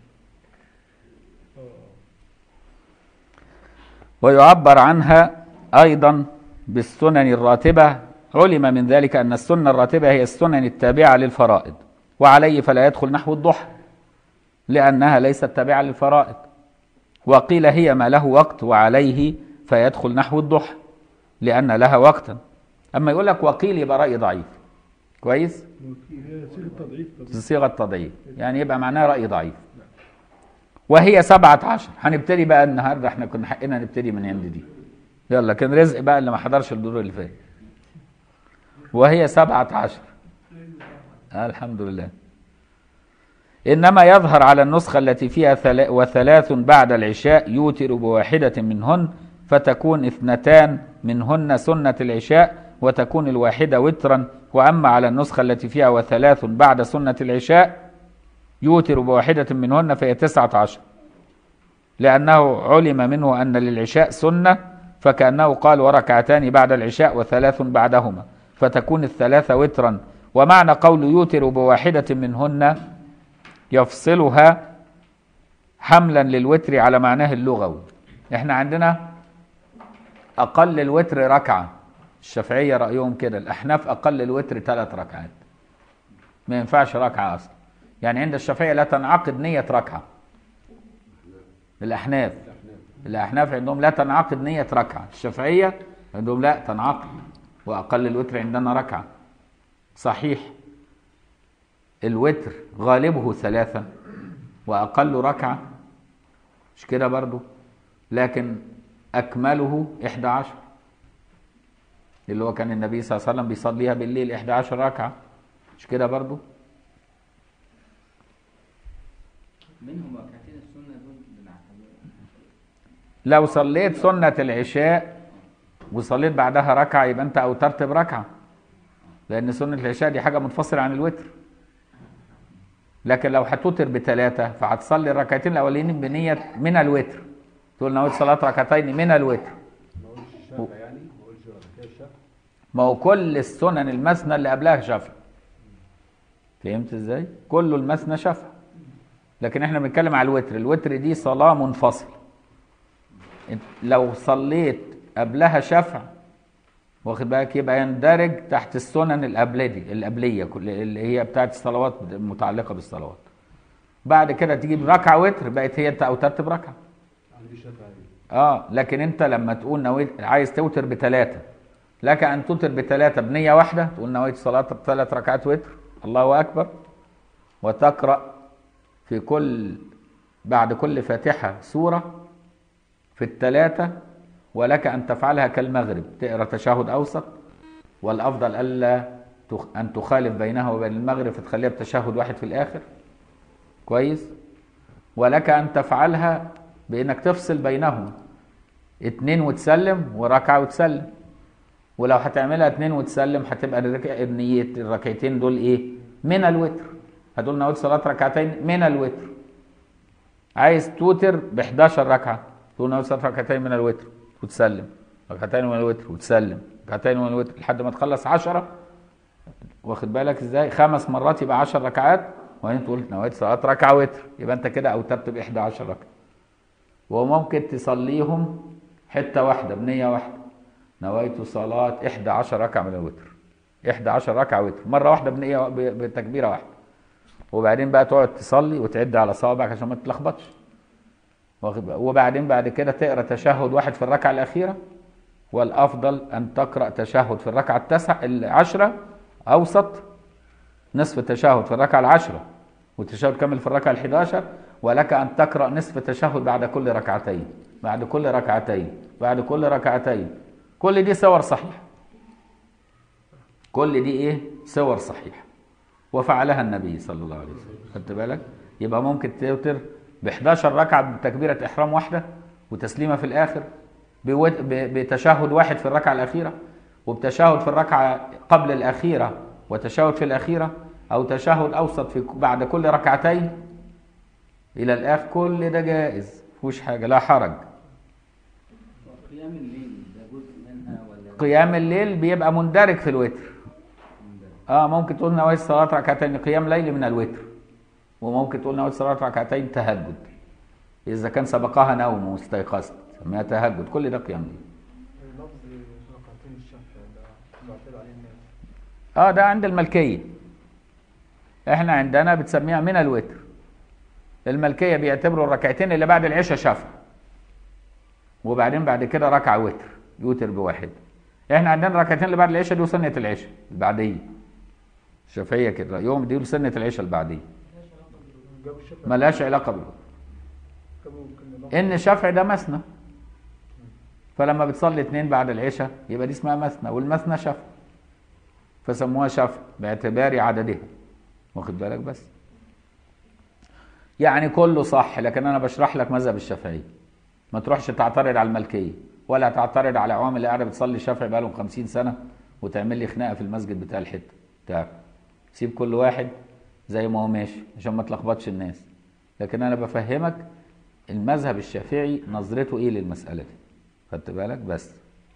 Speaker 1: ويعبر عنها أيضا بالسنن الراتبة علم من ذلك أن السنة الراتبة هي السنن التابعة للفرائض وعليه فلا يدخل نحو الضحى لأنها ليست تابعة للفرائض وقيل هي ما له وقت وعليه فيدخل نحو الضحى لأن لها وقتا أما يقول لك وقيل يبقى رأي ضعيف كويس
Speaker 2: هي صيغه تضعيف طبعا
Speaker 1: صيغة تضعيف يعني يبقى معناها رأي ضعيف وهي سبعة عشر هنبتدي بقى النهاردة احنا كنا حقنا نبتدي من عند دي يلا كان رزق بقى اللي ما حضرش الدور اللي فات وهي سبعة عشر آه الحمد لله إنما يظهر على النسخة التي فيها ثلا وثلاث بعد العشاء يوتر بواحدة منهن فتكون اثنتان منهن سنة العشاء وتكون الواحدة وترا وأما على النسخة التي فيها وثلاث بعد سنة العشاء يوتر بواحدة منهن فهي تسعة عشر لأنه علم منه أن للعشاء سنة فكأنه قال وركعتان بعد العشاء وثلاث بعدهما فتكون الثلاثة وترا ومعنى قول يوتر بواحدة منهن يفصلها حملا للوتر على معناه اللغوي احنا عندنا أقل الوتر ركعة الشافعية رأيهم كده الأحناف أقل الوتر ثلاث ركعات ما ينفعش ركعة أصلا يعني عند الشافعية لا تنعقد نية ركعة الأحناف الأحناف عندهم لا تنعقد نية ركعة الشافعية عندهم لا تنعقد وأقل الوتر عندنا ركعة صحيح الوتر غالبه ثلاثة وأقل ركعة مش كده برضو لكن أكمله 11 اللي هو كان النبي صلى الله عليه وسلم بيصليها بالليل 11 ركعة مش كده برضو
Speaker 3: منهم ركعتين السنة دول بنعتبرهم
Speaker 1: لو صليت سنة العشاء وصليت بعدها ركعة يبقى أنت أوترت بركعة لأن سنة العشاء دي حاجة منفصلة عن الوتر لكن لو هتوتر بثلاثة فهتصلي الركعتين الأولين بنية من الوتر تقول نويت صلاة ركعتين من الوتر
Speaker 2: ما قلتش الشافع يعني ما قلتش ركعتين الشافع
Speaker 1: ما هو كل السنن المثنى اللي قبلها شفع فهمت ازاي؟ كله المثنى شفع لكن احنا بنتكلم على الوتر الوتر دي صلاة منفصلة انت لو صليت قبلها شفع واخد بالك يبقى يندرج تحت السنن القبلية دي القبلية كل- اللي هي بتاعت الصلوات المتعلقة بالصلوات بعد كده تجيب ركعة وتر بقت هي انت اوترت بركعة
Speaker 2: عندي الشافعي
Speaker 1: اه لكن انت لما تقول نويت عايز توتر بثلاثه لك ان توتر بثلاثه بنيه واحده تقول نويت صلاه ثلاث ركعات وتر الله اكبر وتقرا في كل بعد كل فاتحه سوره في الثلاثه ولك ان تفعلها كالمغرب تقرا تشهد اوسط والافضل الا تخ- ان تخالف بينها وبين المغرب فتخليها بتشهد واحد في الاخر كويس ولك ان تفعلها بانك تفصل بينهما اتنين وتسلم وركعه وتسلم ولو هتعملها اتنين وتسلم هتبقى الرك- النية الركعتين دول ايه؟ من الوتر هتقول نويت صلاة ركعتين من الوتر عايز توتر ب 11 ركعة تقول نويت صلاة ركعتين من الوتر وتسلم ركعتين من الوتر وتسلم ركعتين من الوتر لحد ما تخلص 10 واخد بالك ازاي؟ خمس مرات يبقى 10 ركعات وبعدين تقول نويت صلاة ركعة وتر يبقى انت كده اوترت ب 11 ركعة وممكن تصليهم حتة واحدة بنية واحدة نويت صلاة 11 ركعة من الوتر 11 ركعة وتر مرة واحدة بنية ب- بتكبيرة واحدة وبعدين بقى تقعد تصلي وتعد على صوابعك عشان ما تتلخبطش واخد بالك؟ وبعدين بعد كده تقرا تشهد واحد في الركعة الأخيرة والأفضل أن تقرأ تشهد في الركعة التاسعة العشرة أوسط نصف تشهد في الركعة العشرة وتشهد كامل في الركعة الحداشر ولك أن تقرأ نصف تشهد بعد كل ركعتين بعد كل ركعتين بعد كل ركعتين كل دي صور صحيحة كل دي إيه صور صحيحة وفعلها النبي صلى الله عليه وسلم خدت بالك يبقى ممكن توتر ب 11 ركعة بتكبيرة إحرام واحدة وتسليمة في الآخر بود- ب- بتشهد واحد في الركعة الأخيرة وبتشهد في الركعة قبل الأخيرة وتشهد في الأخيرة أو تشهد أوسط في بعد كل ركعتين إلى الآخر كل ده جائز مفيهوش حاجة لا حرج
Speaker 3: قيام الليل ده جزء منها ولا
Speaker 1: قيام الليل بيبقى مندرج في الوتر اه ممكن تقول نويت صلاة ركعتين قيام ليل من الوتر وممكن تقول نويت صلاة ركعتين تهجد إذا كان سبقها نوم واستيقظت ما تهجد كل ده قيام ليل
Speaker 2: لفظ ركعتين الشافعي ده معتاد عليه الناس
Speaker 1: اه ده عند الملكية احنا عندنا بتسميها من الوتر الملكية بيعتبروا الركعتين اللي بعد العشاء شفع وبعدين بعد كده ركعة وتر يوتر بواحد احنا عندنا الركعتين اللي بعد العشاء دي سنة العشاء البعدية الشافعية كده يوم دي سنة العشاء البعدية
Speaker 2: جابوا الشافعي
Speaker 1: ملهاش علاقة بالوتر
Speaker 2: جابوا يمكن لفظ
Speaker 1: ان الشفع ده مثنى فلما بتصلي اتنين بعد العشاء يبقى دي اسمها مثنى والمثنى شفع فسموها شفع باعتبار عددها واخد بالك بس يعني كله صح لكن انا بشرح لك مذهب الشافعي ما تروحش تعترض على الملكيه ولا تعترض على عوام اللي قاعده بتصلي شافعي بقالهم 50 سنه وتعمل لي خناقه في المسجد بتاع الحته بتاعك سيب كل واحد زي ما هو ماشي عشان ما تلخبطش الناس لكن انا بفهمك المذهب الشافعي نظرته ايه للمساله دي خدت بالك بس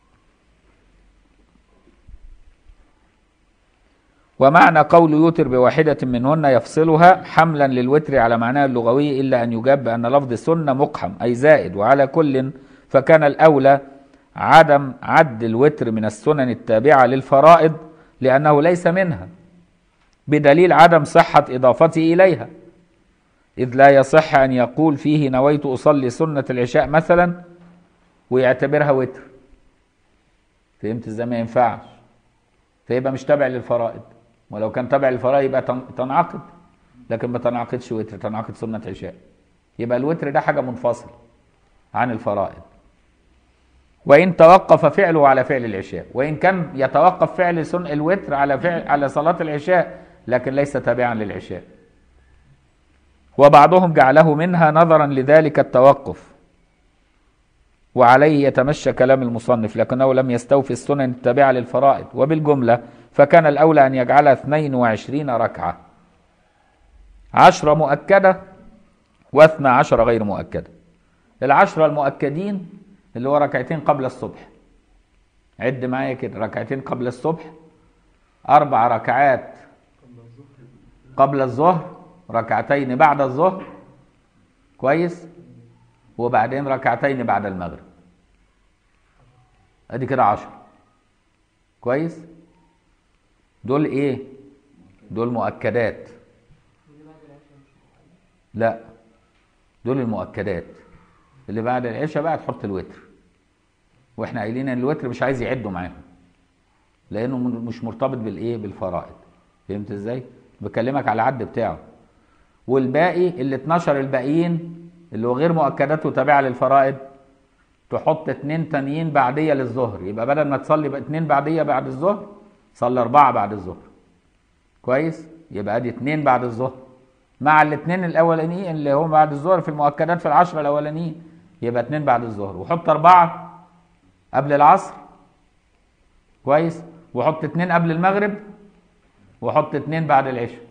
Speaker 1: ومعنى قول يوتر بواحدة منهن يفصلها حملا للوتر على معناه اللغوي إلا أن يجاب بأن لفظ سنة مقحم أي زائد وعلى كل فكان الأولى عدم عد الوتر من السنن التابعة للفرائض لأنه ليس منها بدليل عدم صحة إضافته إليها إذ لا يصح أن يقول فيه نويت أصلي سنة العشاء مثلا ويعتبرها وتر فهمت ازاي ما ينفعش فيبقى مش تابع للفرائض ولو كان تابع للفرائض يبقى تن- تنعقد لكن ما تنعقدش وتر تنعقد سنة عشاء يبقى الوتر ده حاجة منفصلة عن الفرائض وإن توقف فعله على فعل العشاء وإن كان يتوقف فعل سن الوتر على فعل على صلاة العشاء لكن ليس تابعا للعشاء وبعضهم جعله منها نظرا لذلك التوقف وعليه يتمشى كلام المصنف لكنه لم يستوفي السنن التابعة للفرائض وبالجملة فكان الأولى أن يجعلها 22 ركعة عشرة مؤكدة واثنى عشر غير مؤكدة العشرة المؤكدين اللي هو ركعتين قبل الصبح عد معايا كده ركعتين قبل الصبح أربع ركعات قبل الظهر ركعتين بعد الظهر كويس وبعدين ركعتين بعد المغرب ادي كده عشر كويس دول ايه دول مؤكدات لا دول المؤكدات اللي بعد العشاء بقى تحط الوتر واحنا قايلين ان الوتر مش عايز يعده معاهم لانه م- مش مرتبط بالايه بالفرائض فهمت ازاي بكلمك على العد بتاعه والباقي ال 12 الباقيين اللي هو غير مؤكدات وتابعه للفرائض تحط اتنين تانيين بعديه للظهر يبقى بدل ما تصلي بقى اتنين بعديه بعد الظهر صلي اربعه بعد الظهر كويس يبقى ادي اتنين بعد الظهر مع الاتنين الاولانيين اللي هم بعد الظهر في المؤكدات في العشرة الاولانيين يبقى اتنين بعد الظهر وحط اربعة قبل العصر كويس وحط اتنين قبل المغرب وحط اتنين بعد العشاء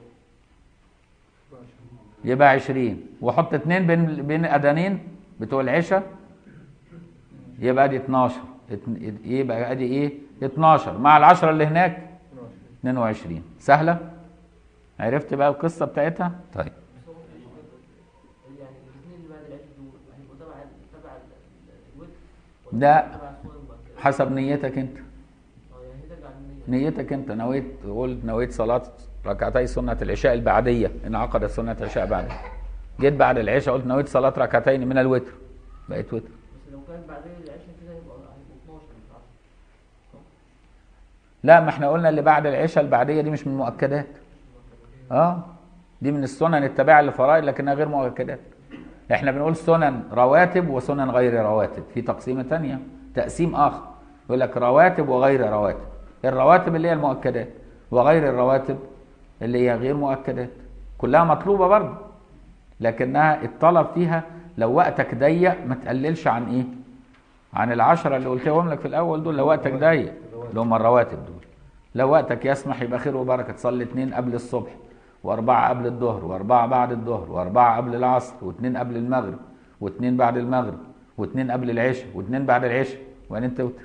Speaker 1: يبقى عشرين وحط اتنين بين بين اذانين بتوع العشاء يبقى ادي 12 اتن- يبقى ادي ايه 12 مع العشرة اللي هناك 22 سهلة عرفت بقى القصة بتاعتها طيب
Speaker 3: يعني الاثنين اللي بعد العشاء دول هيبقوا تبع تبع الوتر
Speaker 1: لا.
Speaker 3: تبع الصور المؤكدة؟
Speaker 1: حسب نيتك انت
Speaker 3: اه يعني هي ترجع للنية
Speaker 1: نيتك انت نويت قلت نويت صلاة ركعتي سنة العشاء البعدية انعقدت سنة العشاء بعد جيت بعد العشاء قلت نويت صلاة ركعتين من الوتر بقيت وتر
Speaker 3: بس لو كان بعدين العشاء كده هيبقى هيبقوا 12 مش 10
Speaker 1: لا ما احنا قلنا اللي بعد العشاء البعدية دي مش من المؤكدات اه دي من السنن التابعة للفرائض لكنها غير مؤكدات احنا بنقول سنن رواتب وسنن غير رواتب في تقسيمة تانية تقسيم اخر يقول لك رواتب وغير رواتب الرواتب اللي هي المؤكدات وغير الرواتب اللي هي غير مؤكدات كلها مطلوبة برضه لكنها الطلب فيها لو وقتك ضيق ما تقللش عن ايه عن العشرة اللي قلتهم لك في الاول دول لو وقتك ضيق اللي هم الرواتب دول لو وقتك يسمح يبقى خير وبركه تصلي اثنين قبل الصبح واربعه قبل الظهر واربعه بعد الظهر واربعه قبل العصر واثنين قبل المغرب واثنين بعد المغرب واثنين قبل العشاء واثنين بعد العشاء وبعدين توتر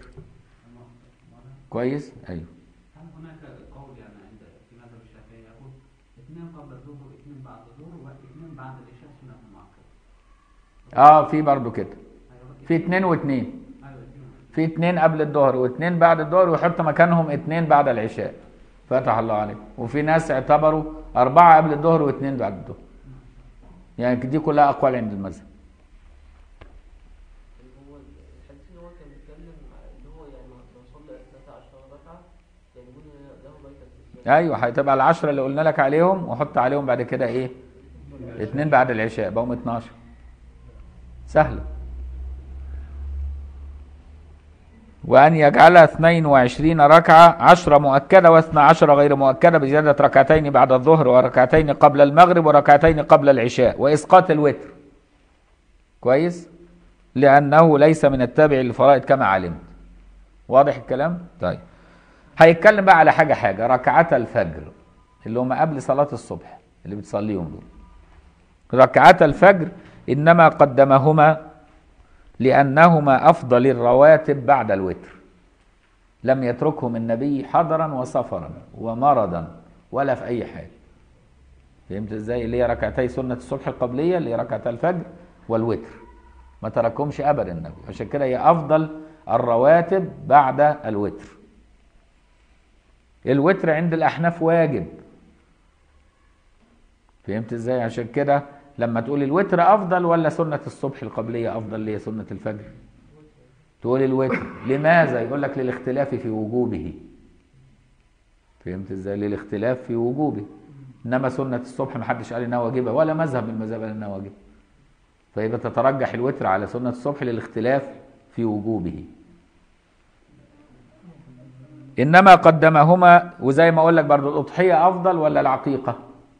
Speaker 1: كويس ايوه
Speaker 4: هل هناك قول يعني عند في مذهب الشافعي يقول اثنين قبل الظهر واثنين بعد الظهر واثنين بعد العشاء سنة مؤكدة
Speaker 1: اه في برضو كده
Speaker 4: أيوة
Speaker 1: في اثنين واثنين
Speaker 4: أيوة اثنين
Speaker 1: في اثنين قبل الظهر واثنين بعد الظهر ويحط مكانهم اثنين بعد العشاء فتح الله عليك وفي ناس اعتبروا أربعة قبل الظهر واثنين بعد الظهر يعني دي كلها أقوال عند المذهب
Speaker 3: اللي هو الحديث اللي هو كان بيتكلم اللي هو يعني لو صلى 13 ركعة يعني يقول له بيتا في الجنة
Speaker 1: أيوه هتبقى العشرة اللي قلنا لك عليهم وحط عليهم بعد كده إيه اثنين بعد العشاء بقوا 12 سهلة وأن يجعلها 22 ركعة عشرة مؤكدة واثنى عشر غير مؤكدة بزيادة ركعتين بعد الظهر وركعتين قبل المغرب وركعتين قبل العشاء وإسقاط الوتر كويس لأنه ليس من التابع للفرائض كما علمت واضح الكلام طيب هيتكلم بقى على حاجة حاجة ركعتا الفجر اللي هم قبل صلاة الصبح اللي بتصليهم دول ركعتا الفجر إنما قدمهما لأنهما أفضل الرواتب بعد الوتر لم يتركهم النبي حضرا وسفرا ومرضا ولا في أي حال فهمت ازاي اللي هي ركعتي سنة الصبح القبلية اللي هي ركعتا الفجر والوتر ما تركهمش أبدا النبي عشان كده هي أفضل الرواتب بعد الوتر الوتر عند الأحناف واجب فهمت ازاي عشان كده لما تقول الوتر افضل ولا سنه الصبح القبليه افضل اللي هي سنه الفجر تقول الوتر لماذا يقول لك للاختلاف في وجوبه فهمت ازاي للاختلاف في وجوبه انما سنه الصبح ما حدش قال انها واجبه ولا مذهب من المذاهب قال انها واجبه فيبقى تترجح الوتر على سنه الصبح للاختلاف في وجوبه انما قدمهما وزي ما اقول لك برضو الاضحيه افضل ولا العقيقه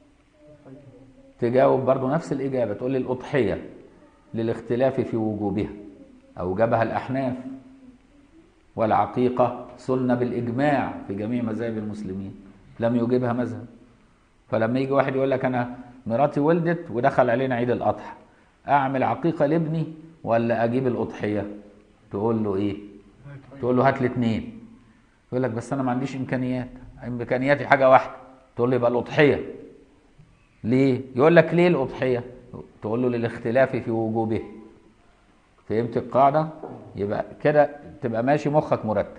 Speaker 1: تجاوب برضو نفس الاجابه تقول لي الاضحيه للاختلاف في وجوبها اوجبها الاحناف والعقيقه سنه بالاجماع في جميع مذاهب المسلمين لم يوجبها مذهب فلما يجي واحد يقول لك انا مراتي ولدت ودخل علينا عيد الاضحى اعمل عقيقه لابني ولا اجيب الاضحيه تقول له ايه تقول له هات لي اتنين يقول لك بس انا ما عنديش امكانيات امكانياتي حاجه واحده تقول له يبقى الاضحيه ليه يقول لك ليه الاضحيه تقول له للاختلاف في وجوبه فهمت القاعده يبقى كده تبقى ماشي مخك مرتب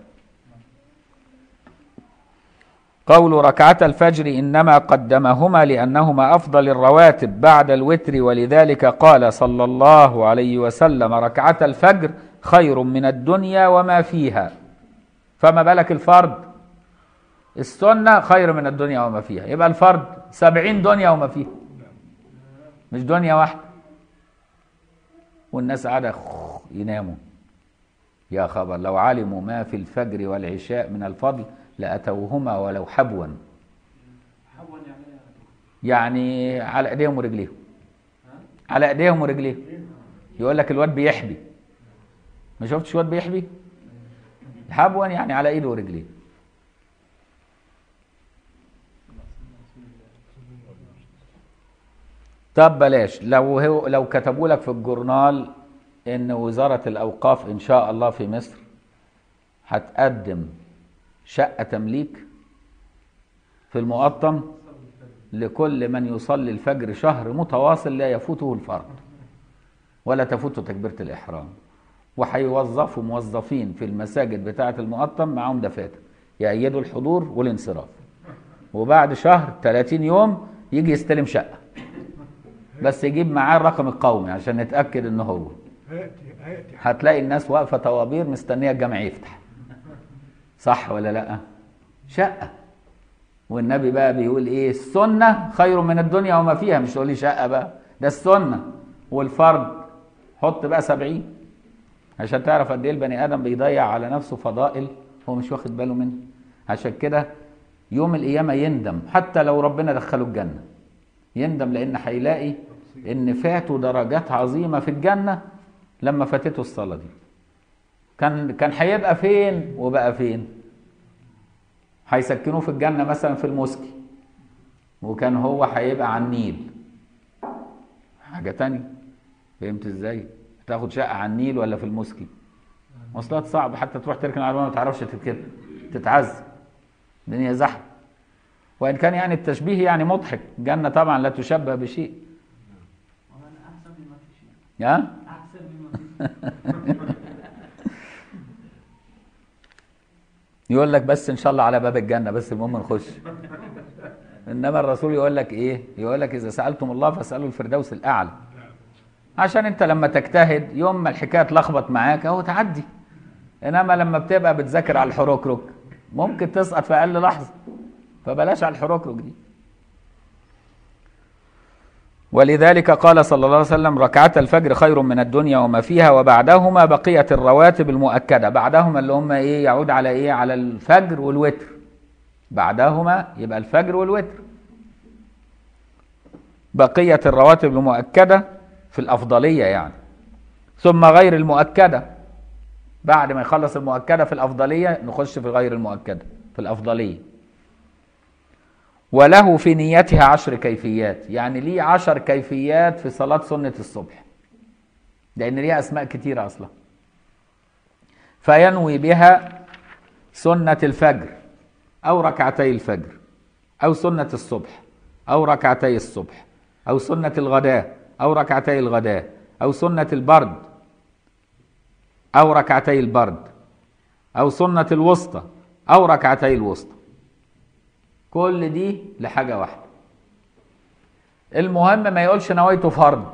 Speaker 1: قول ركعة الفجر إنما قدمهما لأنهما أفضل الرواتب بعد الوتر ولذلك قال صلى الله عليه وسلم ركعة الفجر خير من الدنيا وما فيها فما بالك الفرد السنة خير من الدنيا وما فيها يبقى الفرد سبعين دنيا وما فيها مش دنيا واحدة والناس قاعدة يناموا يا خبر لو علموا ما في الفجر والعشاء من الفضل لأتوهما ولو حبوا
Speaker 4: حول يعني إيه؟
Speaker 1: يعني على ايديهم ورجليهم على ايديهم ورجليهم يقول لك الواد بيحبي ما شفتش واد بيحبي حبوا يعني على ايده ورجليه طب بلاش لو هو لو كتبوا لك في الجورنال ان وزاره الاوقاف ان شاء الله في مصر هتقدم شقه تمليك في المقطم لكل من يصلي الفجر شهر متواصل لا يفوته الفرض ولا تفوته تكبيرة الإحرام وهيوظفوا موظفين في المساجد بتاعة المقطم معاهم دفاتر يأيدوا الحضور والانصراف وبعد شهر 30 يوم يجي يستلم شقة بس يجيب معاه الرقم القومي عشان نتأكد ان هو
Speaker 2: هيأتي هيأتي
Speaker 1: هتلاقي الناس واقفة طوابير مستنية الجامع يفتح صح ولا لا شقة والنبي بقى بيقول ايه السنة خير من الدنيا وما فيها مش تقول لي شقة بقى ده السنة والفرد حط بقى سبعين عشان تعرف قد ايه البني ادم بيضيع على نفسه فضائل هو مش واخد باله منها عشان كده يوم القيامة يندم حتى لو ربنا دخله الجنة يندم لان هيلاقي ان فاته درجات عظيمة في الجنة لما فاتته الصلاة دي كان كان هيبقى فين وبقى فين هيسكنوه في الجنة مثلا في المسكي وكان هو هيبقى على النيل حاجة تانية فهمت ازاي تاخد شقة على النيل ولا في المسكي مواصلات صعب حتى تروح تركن على ما تعرفش تتكتب تتعذب الدنيا زحمة وإن كان يعني التشبيه يعني مضحك الجنة طبعا لا تشبه بشيء
Speaker 4: وأنا أحسن مما في شيء
Speaker 1: ها
Speaker 4: أحسن مما في
Speaker 1: يقول لك بس ان شاء الله على باب الجنه بس المهم نخش انما الرسول يقول لك ايه يقول لك اذا سالتم الله فاسالوا الفردوس الاعلى عشان انت لما تجتهد يوم ما الحكايه تلخبط معاك اهو تعدي انما لما بتبقى بتذاكر على الحروكروك ممكن تسقط في اقل لحظه فبلاش على الحروكروك دي ولذلك قال صلى الله عليه وسلم ركعة الفجر خير من الدنيا وما فيها وبعدهما بقية الرواتب المؤكدة بعدهما اللي هم ايه يعود على ايه على الفجر والوتر بعدهما يبقى الفجر والوتر بقية الرواتب المؤكدة في الأفضلية يعني ثم غير المؤكدة بعد ما يخلص المؤكدة في الأفضلية نخش في غير المؤكدة في الأفضلية وله في نيتها عشر كيفيات يعني ليه عشر كيفيات في صلاة سنة الصبح لأن ليها أسماء كتيرة أصلا فينوي بها سنة الفجر أو ركعتي الفجر أو سنة الصبح أو ركعتي الصبح أو سنة الغداء أو ركعتي الغداء أو سنة البرد أو ركعتي البرد أو سنة الوسطى أو ركعتي الوسطى كل دي لحاجة واحدة المهم ما يقولش نويت فرض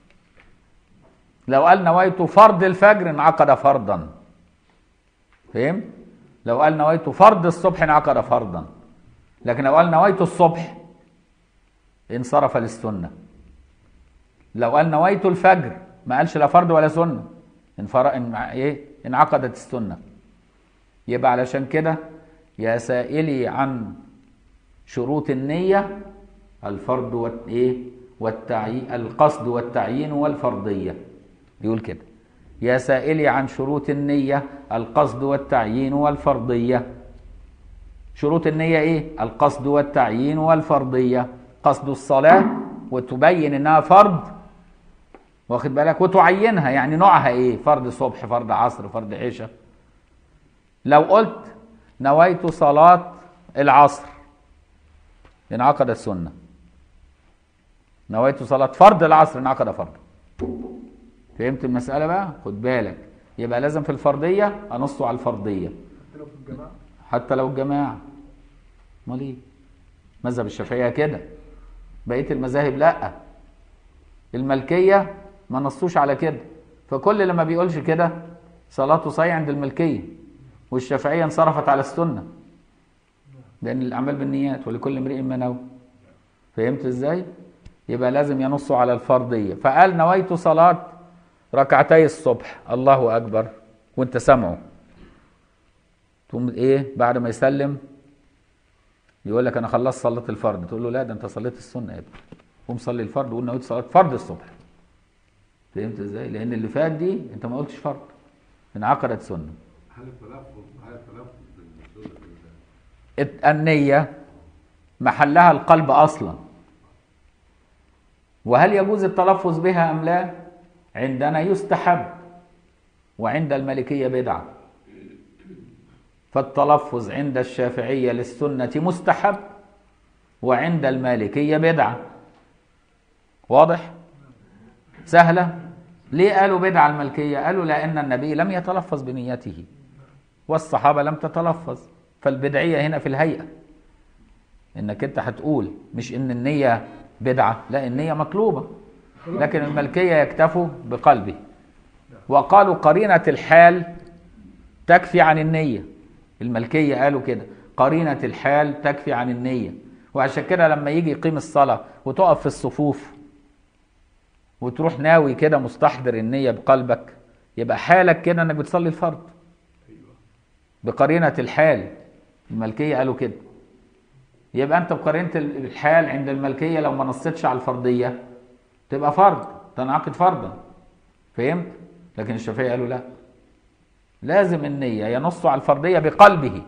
Speaker 1: لو قال نويت فرض الفجر انعقد فرضا فهم لو قال نويت فرض الصبح انعقد فرضا لكن لو قال نويت الصبح انصرف للسنة لو قال نويت الفجر ما قالش لا فرض ولا سنة انفر... ان... ايه انعقدت السنة يبقى علشان كده يا سائلي عن شروط النية الفرض والايه والتعيين القصد والتعيين والفرضية يقول كده يا سائلي عن شروط النية القصد والتعيين والفرضية شروط النية ايه القصد والتعيين والفرضية قصد الصلاة وتبين انها فرض واخد بالك وتعينها يعني نوعها ايه فرض صبح فرض عصر فرض عشاء لو قلت نويت صلاة العصر انعقد السنة نويت صلاة فرض العصر انعقد فرض فهمت المسألة بقى خد بالك يبقى لازم في الفرضية أنص على الفرضية
Speaker 2: حتى لو في الجماعة
Speaker 1: حتى لو الجماعة امال ايه مذهب الشافعية كده بقية المذاهب لا الملكية ما نصوش على كده فكل اللي ما بيقولش كده صلاته صحيح عند الملكية والشافعية انصرفت على السنة لأن الأعمال بالنيات ولكل امرئ ما نوى فهمت ازاي؟ يبقى لازم ينصوا على الفرضية فقال نويت صلاة ركعتي الصبح الله أكبر وانت سامعه تقوم ايه بعد ما يسلم يقول لك انا خلصت صلاه الفرض تقول له لا ده انت صليت السنه يا ابني قوم صلي الفرض وقول نويت صلاه فرض الصبح فهمت ازاي لان اللي فات دي انت ما قلتش فرض انعقدت سنه
Speaker 5: هل التلفظ هل التلفظ بالسنة
Speaker 1: الت- النيه محلها القلب اصلا وهل يجوز التلفظ بها ام لا عندنا يستحب وعند المالكيه بدعه فالتلفظ عند الشافعية للسنة مستحب وعند المالكية بدعة واضح؟ سهلة؟ ليه قالوا بدعة المالكية؟ قالوا لأن النبي لم يتلفظ بنيته والصحابة لم تتلفظ فالبدعية هنا في الهيئة انك انت هتقول مش ان النية بدعة لا النية مطلوبة لكن الملكية يكتفوا بقلبه وقالوا قرينة الحال تكفي عن النية الملكية قالوا كده قرينة الحال تكفي عن النية وعشان كده لما يجي يقيم الصلاة وتقف في الصفوف وتروح ناوي كده مستحضر النية بقلبك يبقى حالك كده انك بتصلي الفرض بقرينة الحال الملكية قالوا كده يبقى انت بقرينة الحال عند الملكية لو ما نصيتش على الفرضية تبقى فرض تنعقد فرضا فهمت لكن الشافعية قالوا لا لازم النية ينص على الفرضية بقلبه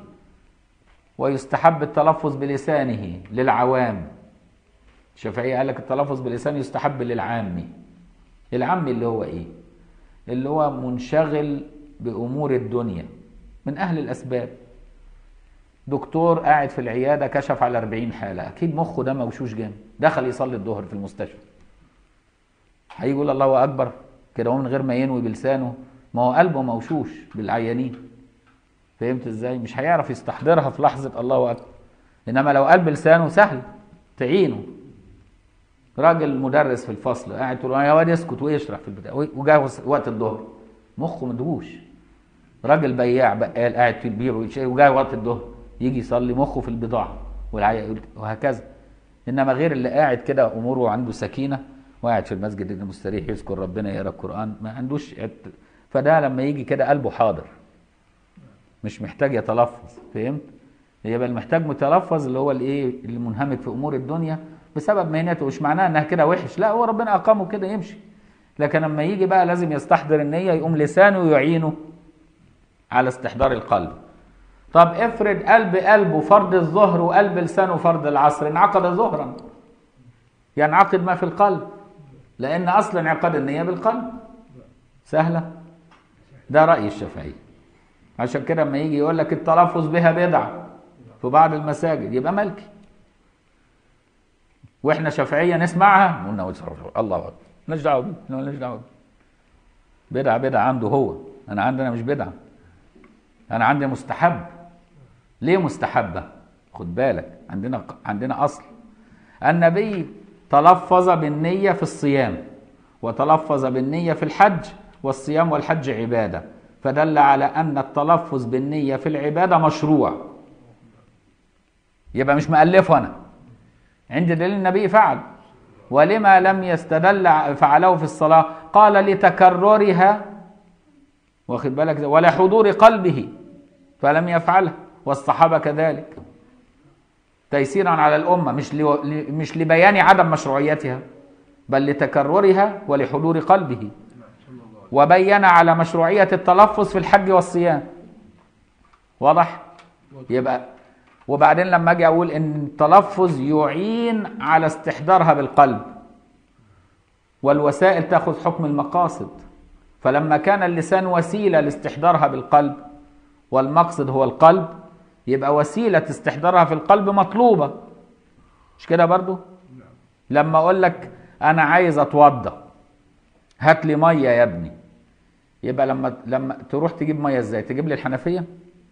Speaker 1: ويستحب التلفظ بلسانه للعوام الشافعية قال لك التلفظ بلسان يستحب للعام العام اللي هو ايه اللي هو منشغل بأمور الدنيا من أهل الأسباب دكتور قاعد في العيادة كشف على 40 حالة أكيد مخه ده موشوش جامد دخل يصلي الظهر في المستشفى هيقول الله أكبر كده هو من غير ما ينوي بلسانه ما هو قلبه موشوش بالعيانين فهمت ازاي مش هيعرف يستحضرها في لحظة الله أكبر إنما لو قلب لسانه سهل تعينه راجل مدرس في الفصل قاعد تقول له يا واد اسكت ويشرح في البتاع وجاء وقت الظهر مخه مدهوش راجل بياع بقال قاعد في البيع ويشتري وجاء وقت الظهر يجي يصلي مخه في البضاعة والعي- وهكذا إنما غير اللي قاعد كده أموره عنده سكينة وقاعد في المسجد المستريح يذكر ربنا يقرا القرآن ما عندوش عت- فده لما يجي كده قلبه حاضر مش محتاج يتلفظ فهمت؟ يبقى المحتاج متلفظ اللي هو الايه اللي منهمك في امور الدنيا بسبب مهنته مش معناه انها كده وحش لا هو ربنا اقامه كده يمشي لكن لما يجي بقى لازم يستحضر النية يقوم لسانه يعينه على استحضار القلب طب افرض قلب قلبه فرض الظهر وقلب لسانه فرض العصر انعقد ظهرا ينعقد ما في القلب لان اصل انعقاد النية بالقلب سهلة ده رأي الشافعي عشان كده لما يجي يقول لك التلفظ بها بدعة في بعض المساجد يبقى ملكي واحنا شافعية نسمعها قلنا الله اكبر مالناش دعوة بيه مالناش دعوة بيه بدعة بدعة عنده هو انا عندنا مش بدعة انا عندي مستحب ليه مستحبة خد بالك عندنا عندنا اصل النبي تلفظ بالنية في الصيام وتلفظ بالنية في الحج والصيام والحج عبادة فدل على أن التلفظ بالنية في العبادة مشروع يبقى مش مألفه أنا عند دليل النبي فعل ولما لم يستدل فعله في الصلاة قال لتكررها واخد بالك زي- ولا حضور قلبه فلم يفعلها والصحابة كذلك تيسيرا على الأمة مش لو- ل- مش لبيان عدم مشروعيتها بل لتكررها ولحضور قلبه وبين على مشروعية التلفظ في الحج والصيام واضح يبقى وبعدين لما اجي اقول ان التلفظ يعين على استحضارها بالقلب والوسائل تاخذ حكم المقاصد فلما كان اللسان وسيله لاستحضارها بالقلب والمقصد هو القلب يبقى وسيله استحضارها في القلب مطلوبه مش كده برضو لما اقول لك انا عايز اتوضى هات لي ميه يا ابني يبقى لما لما تروح تجيب ميه ازاي تجيب لي الحنفيه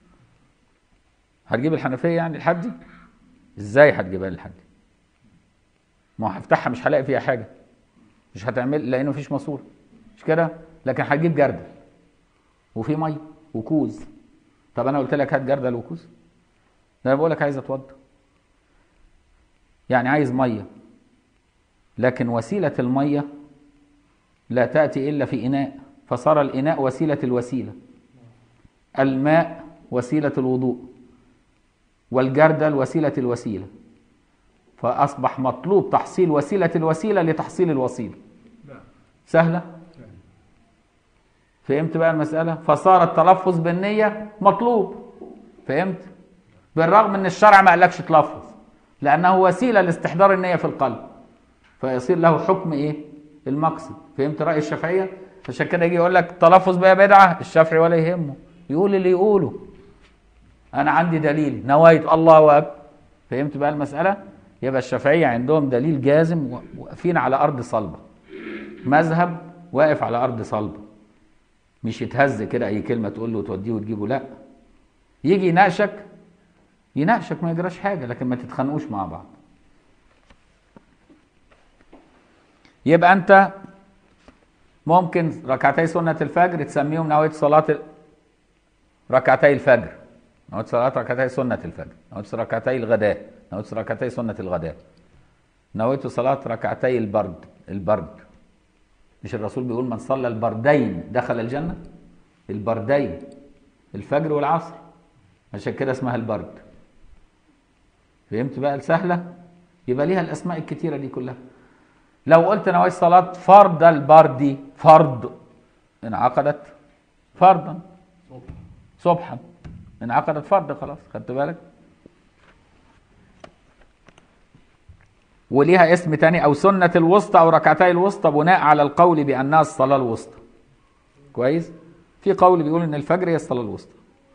Speaker 1: هتجيب الحنفيه يعني لحد ازاي هتجيبها لحد ما هو هفتحها مش هلاقي فيها حاجه مش هتعمل لانه مفيش ماسوره مش كده لكن هتجيب جردل وفي ميه وكوز طب انا قلت لك هات جردل وكوز ده انا بقول لك عايز اتوضى يعني عايز ميه لكن وسيله الميه لا تاتي الا في اناء فصار الاناء وسيله الوسيله الماء وسيله الوضوء والجردل وسيله الوسيله فاصبح مطلوب تحصيل وسيله الوسيله لتحصيل الوسيله
Speaker 2: نعم
Speaker 1: سهله فهمت بقى المساله فصار التلفظ بالنيه مطلوب فهمت بالرغم ان الشرع ما قالكش تلفظ لانه وسيله لاستحضار النيه في القلب فيصير له حكم ايه المقصد فهمت راي الشافعيه عشان كده يجي يقول لك تلفظ بقى بدعه الشافعي ولا يهمه يقول اللي يقوله انا عندي دليل نويت الله اكبر فهمت بقى المساله يبقى الشافعيه عندهم دليل جازم و- واقفين على ارض صلبه مذهب واقف على ارض صلبه مش يتهز كده اي كلمه تقول له وتوديه وتجيبه لا يجي يناقشك يناقشك ما يجراش حاجه لكن ما تتخانقوش مع بعض يبقى انت ممكن ركعتي سنه الفجر تسميهم نويت صلاه ال- ركعتي الفجر نويت صلاه ركعتي سنه الفجر نويت ركعتي الغداء نويت ركعتي سنه الغداء نويت صلاه ركعتي البرد البرد مش الرسول بيقول من صلى البردين دخل الجنه البردين الفجر والعصر عشان كده اسمها البرد فهمت بقى السهله يبقى ليها الاسماء الكتيره دي كلها لو قلت نويت صلاه فرض البرد فرض انعقدت فرضا صبحا انعقدت فرض خلاص خدت بالك وليها اسم تاني او سنة الوسطى او ركعتي الوسطى بناء على القول بانها الصلاة الوسطى كويس في قول بيقول ان الفجر هي الصلاة الوسطى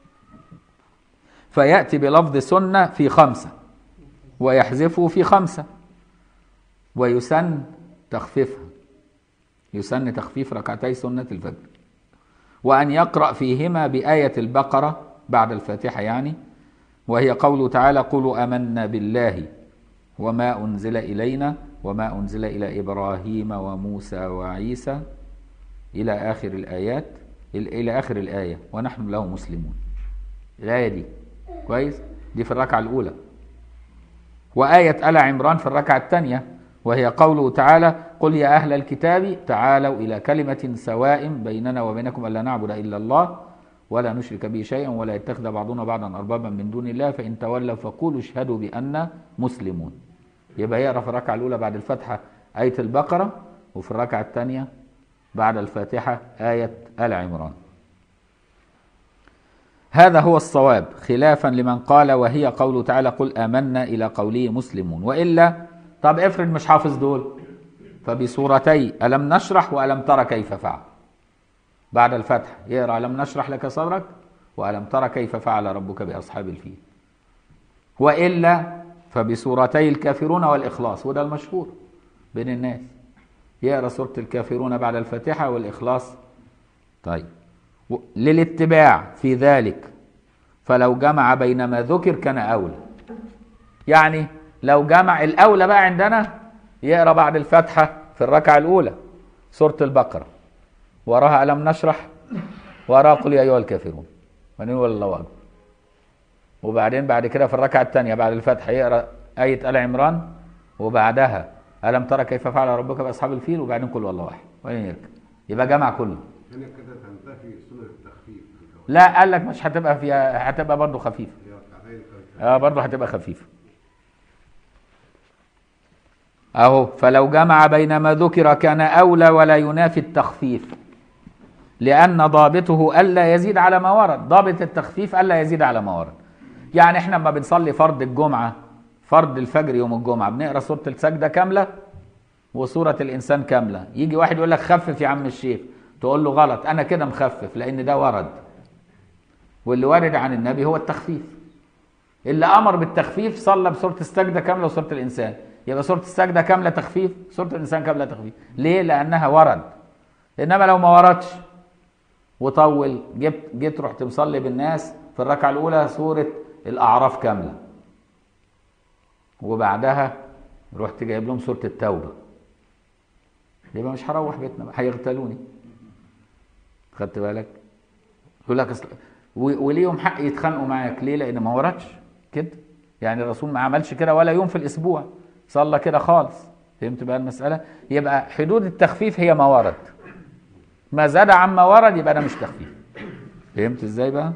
Speaker 1: فيأتي بلفظ سنة في خمسة ويحذفه في خمسة ويسن تخفيفها يسن تخفيف ركعتي سنة الفجر وأن يقرأ فيهما بآية البقرة بعد الفاتحة يعني وهي قوله تعالى قولوا آمنا بالله وما أنزل إلينا وما أنزل إلى إبراهيم وموسى وعيسى إلى آخر الآيات إلى آخر الآية ونحن له مسلمون الآية دي كويس دي في الركعة الأولى وآية آل عمران في الركعة الثانية وهي قوله تعالى قل يا أهل الكتاب تعالوا إلى كلمة سواء بيننا وبينكم ألا نعبد إلا الله ولا نشرك به شيئا ولا يتخذ بعضنا بعضا أربابا من دون الله فإن تولوا فقولوا اشهدوا بأننا مسلمون يبقى يقرأ في الركعة الأولى بعد الفاتحة آية البقرة وفي الركعة الثانية بعد الفاتحة آية آل عمران هذا هو الصواب خلافا لمن قال وهي قوله تعالى قل آمنا إلى قوله مسلمون وإلا طب افرض مش حافظ دول فبسورتي ألم نشرح وألم ترى كيف فعل بعد الفتح يقرأ ألم نشرح لك صدرك وألم ترى كيف فعل ربك بأصحاب الفيل وإلا فبسورتي الكافرون والإخلاص وده المشهور بين الناس يقرأ سورة الكافرون بعد الفاتحة والإخلاص طيب و- للاتباع في ذلك فلو جمع بين ما ذكر كان أولى يعني لو جمع الأولى بقى عندنا يقرأ بعد الفاتحة في الركعة الأولى سورة البقرة وراها ألم نشرح وراها قل يا أيها الكافرون وبعدين ولا الله أكبر وبعدين بعد كده في الركعة الثانية بعد الفتح يقرأ آية آل عمران وبعدها الم ترى كيف فعل ربك باصحاب الفيل وبعدين قل والله واحد وبعدين يركب يبقى جمع كله
Speaker 5: هنا كده تنتفي سنة التخفيف
Speaker 1: لا قال لك مش هتبقى فيها هتبقى برضه خفيفه
Speaker 5: هي ركعتين كانت
Speaker 1: اه برضه هتبقى خفيفه اهو فلو جمع بين ما ذكر كان اولى ولا ينافي التخفيف لان ضابطه الا يزيد على ما ورد ضابط التخفيف الا يزيد على ما ورد يعني احنا لما بنصلي فرض الجمعه فرض الفجر يوم الجمعه بنقرا سوره السجده كامله وسوره الانسان كامله يجي واحد يقول لك خفف يا عم الشيخ تقول له غلط انا كده مخفف لان ده ورد واللي وارد عن النبي هو التخفيف اللي امر بالتخفيف صلى بسوره السجده كامله وسوره الانسان يبقى سوره السجده كامله تخفيف سوره الانسان كامله تخفيف ليه لانها ورد انما لو ما وردش وطول جبت جيت رحت مصلي بالناس في الركعه الاولى سوره الاعراف كامله وبعدها رحت جايب لهم سوره التوبه يبقى مش هروح بيتنا بقى هيغتالوني خدت بالك يقول لك أصل و- وليهم حق يتخانقوا معاك ليه لان ما وردش كده يعني الرسول ما عملش كده ولا يوم في الاسبوع صلى كده خالص فهمت بقى المساله يبقى حدود التخفيف هي ما ورد ما زاد عما ورد يبقى ده مش تخفيف فهمت ازاي بقى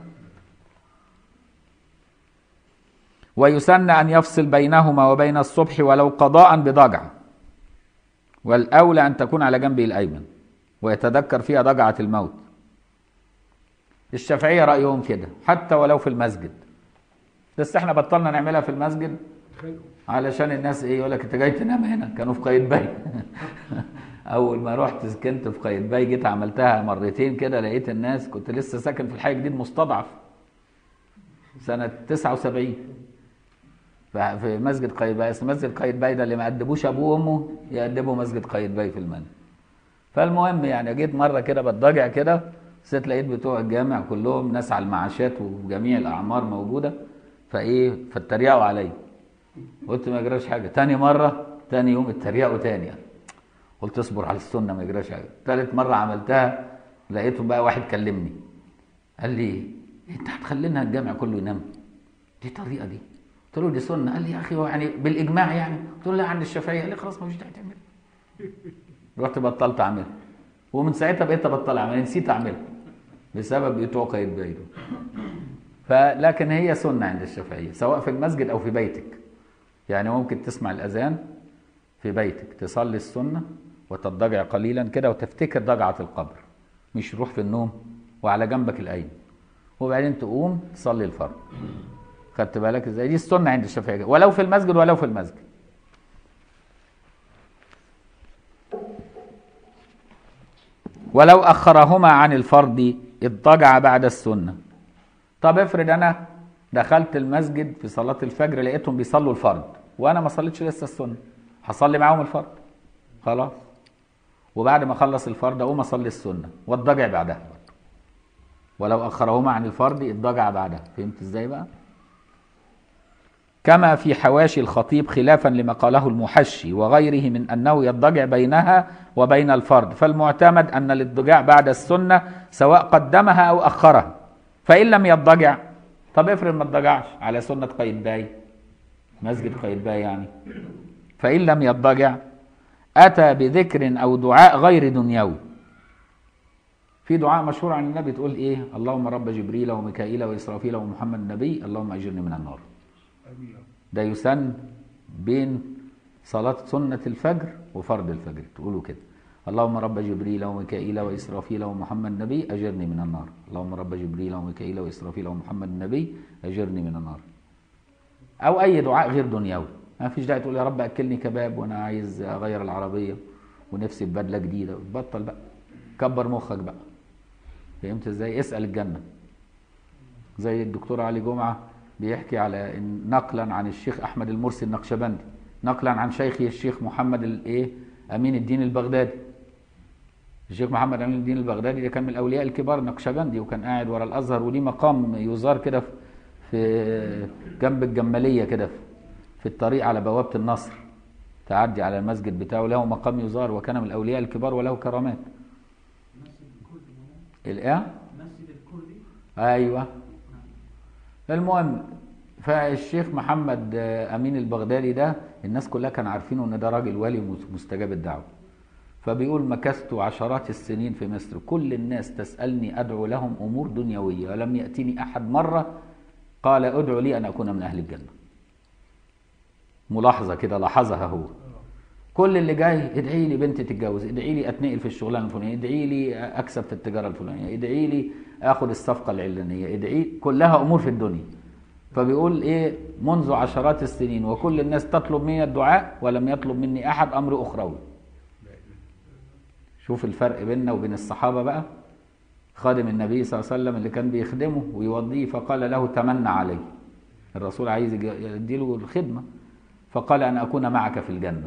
Speaker 1: ويسن ان يفصل بينهما وبين الصبح ولو قضاء بضجع والاولى ان تكون على جنبه الايمن ويتذكر فيها ضجعه الموت الشافعيه رايهم كده حتى ولو في المسجد بس احنا بطلنا نعملها في المسجد
Speaker 2: اتخانقوا
Speaker 1: علشان الناس ايه يقول لك انت جاي تنام هنا كانوا في قايتباي اول ما رحت سكنت في قايتباي جيت عملتها مرتين كده لقيت الناس كنت لسه ساكن في الحي الجديد مستضعف سنه 79 ف- في مسجد قايتباي اصل مسجد قايتباي ده اللي ما ادبوش ابوه وامه يأدبوا مسجد قايتباي في المنزل فالمهم يعني جيت مره كده بتضجع كده ست لقيت بتوع الجامع كلهم ناس على المعاشات وجميع الاعمار موجوده فايه فاتريقوا عليا قلت ما يجراش حاجه تاني مره تاني يوم اتريقوا تاني قلت اصبر على السنه ما يجراش حاجه تالت مره عملتها لقيته بقى واحد كلمني قال لي انت هتخلينا الجامع كله ينام دي طريقه دي قلت له دي سنه قال لي يا اخي هو يعني بالاجماع يعني قلت له لا عند الشافعيه قال لي خلاص ما فيش داعي تعمل رحت بطلت اعملها ومن ساعتها بقيت ابطل اعملها نسيت اعملها بسبب بتوع قايتباي دول فلكن هي سنه عند الشافعيه سواء في المسجد او في بيتك يعني ممكن تسمع الاذان في بيتك تصلي السنه وتضجع قليلا كده وتفتكر ضجعه القبر مش روح في النوم وعلى جنبك الايمن وبعدين تقوم تصلي الفرض خدت بالك ازاي دي السنه عند الشافعيه ولو في المسجد ولو في المسجد ولو اخرهما عن الفرض اضطجع بعد السنه طب افرض انا دخلت المسجد في صلاه الفجر لقيتهم بيصلوا الفرض وانا ما صليتش لسه السنه هصلي معاهم الفرض خلاص وبعد ما اخلص الفرض اقوم اصلي السنه واضطجع بعدها ولو اخرهما عن الفرض اضطجع بعدها فهمت ازاي بقى كما في حواشي الخطيب خلافا لما قاله المحشي وغيره من انه يضجع بينها وبين الفرض فالمعتمد ان الاضطجاع بعد السنه سواء قدمها او اخرها فان لم يضجع طب افرض ما اضطجعش على سنه قايتباي مسجد قايتباي يعني فان لم يضجع اتى بذكر او دعاء غير دنيوي في دعاء مشهور عن النبي تقول ايه اللهم رب جبريل وميكائيل واسرافيل ومحمد النبي اللهم اجرني من النار
Speaker 2: امين
Speaker 1: ده يسن بين صلاة سنة الفجر وفرض الفجر تقولوا كده اللهم رب جبريل وميكائيل وإسرافيل ومحمد النبي أجرني من النار اللهم رب جبريل وميكائيل وإسرافيل ومحمد النبي أجرني من النار أو أي دعاء غير دنيوي ما فيش داعي تقول يا رب أكلني كباب وأنا عايز أغير العربية ونفسي في بدلة جديدة بطل بقى كبر مخك بقى فهمت ازاي اسأل الجنة زي الدكتور علي جمعة بيحكي على إن نقلا عن الشيخ احمد المرسي النقشبندي نقلا عن شيخه الشيخ محمد الايه امين الدين البغدادي الشيخ محمد امين الدين البغدادي ده كان من الاولياء الكبار النقشبندي وكان قاعد ورا الازهر وليه مقام يزار كده في- في جنب الجماليه كده في- في الطريق على بوابه النصر تعدي على المسجد بتاعه له مقام يزار وكان من الاولياء الكبار وله كرامات
Speaker 4: مسجد الكردي مولانا
Speaker 1: الايه
Speaker 4: مسجد الكردي
Speaker 1: ايوه المهم فالشيخ محمد آه، امين البغدادي ده الناس كلها كان عارفينه ان ده راجل ولي مستجاب الدعوه فبيقول مكثت عشرات السنين في مصر كل الناس تسالني ادعو لهم امور دنيويه ولم ياتني احد مره قال ادعو لي ان اكون من اهل الجنه ملاحظه كده لاحظها هو كل اللي جاي ادعي لي بنتي تتجوز ادعي لي اتنقل في الشغلانه الفلانيه ادعي لي اكسب في التجاره الفلانيه ادعي لي اخد الصفقه العلانيه ادعي كلها امور في الدنيا فبيقول ايه منذ عشرات السنين وكل الناس تطلب مني الدعاء ولم يطلب مني احد امر اخروي شوف الفرق بيننا وبين الصحابه بقى خادم النبي صلى الله عليه وسلم اللي كان بيخدمه ويوضيه فقال له تمنى عليه الرسول عايز يج- يديله الخدمه فقال ان اكون معك في الجنه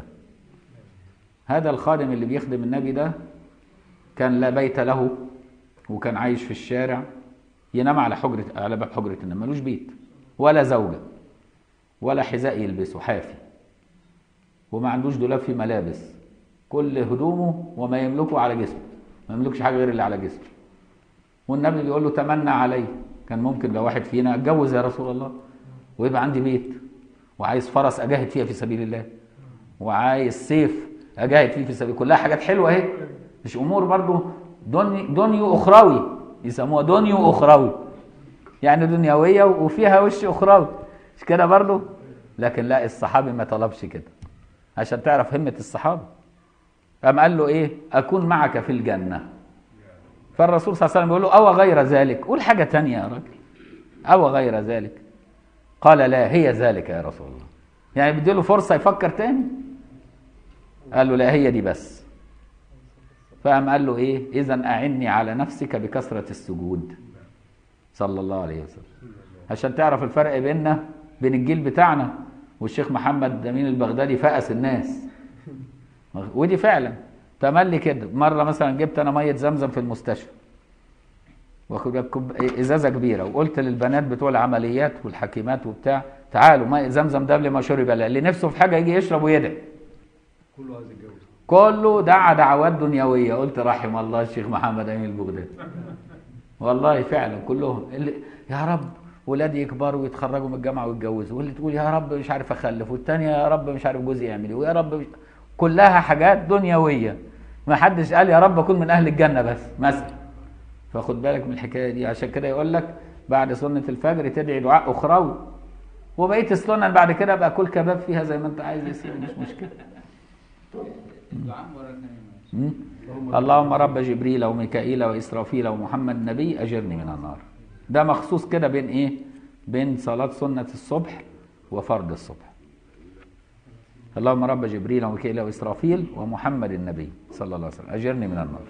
Speaker 1: هذا الخادم اللي بيخدم النبي ده كان لا بيت له وكان عايش في الشارع ينام على حجرة على باب حجرة النوم ملوش بيت ولا زوجة ولا حذاء يلبسه حافي وما عندوش دولاب فيه ملابس كل هدومه وما يملكه على جسمه ما يملكش حاجة غير اللي على جسمه والنبي بيقول له تمنى علي كان ممكن لو واحد فينا اتجوز يا رسول الله ويبقى عندي بيت وعايز فرس اجاهد فيها في سبيل الله وعايز سيف اجاهد فيه في سبيل كلها حاجات حلوه اهي مش امور برضو دني دنيو اخروي يسموها دنيو اخروي يعني دنيويه وفيها وش اخروي مش كده برضو لكن لا الصحابي ما طلبش كده عشان تعرف همه الصحابه قام قال له ايه اكون معك في الجنه فالرسول صلى الله عليه وسلم بيقول له او غير ذلك قول حاجه تانية يا راجل او غير ذلك قال لا هي ذلك يا رسول الله يعني بديله فرصه يفكر تاني قال له لا هي دي بس فقام قال له ايه اذا اعني على نفسك بكثره السجود صلى الله عليه وسلم عشان تعرف الفرق بيننا بين الجيل بتاعنا والشيخ محمد امين البغدادي فأس الناس ودي فعلا تملي كده مره مثلا جبت انا ميه زمزم في المستشفى واخد بالك كوب- ازازه كبيره وقلت للبنات بتوع العمليات والحكيمات وبتاع تعالوا ميه زمزم ده قبل ما شرب لا اللي نفسه في حاجه يجي يشرب ويدعي
Speaker 2: كله عايز يتجوز
Speaker 1: كله دعا دعوات دنيويه قلت رحم الله الشيخ محمد امين البغدادي والله فعلا كلهم اللي يا رب ولادي يكبروا ويتخرجوا من الجامعه ويتجوزوا واللي تقول يا رب مش عارف اخلف والتانيه يا رب مش عارف جوزي يعمل ايه ويا رب مش... كلها حاجات دنيويه ما حدش قال يا رب اكون من اهل الجنه بس مثلا فخد بالك من الحكايه دي عشان كده يقول لك بعد سنه الفجر تدعي دعاء اخروي وبقيه السنن بعد كده بقى كل كباب فيها زي ما انت عايز يا سيدي مش مشكله
Speaker 4: الدعاء مرة ثانية
Speaker 1: مم. اللهم رب جبريل وميكائيل وإسرافيل ومحمد النبي أجرني من النار ده مخصوص كده بين إيه بين صلاة سنة الصبح وفرض الصبح اللهم رب جبريل وميكائيل وإسرافيل ومحمد النبي صلى الله عليه وسلم أجرني من النار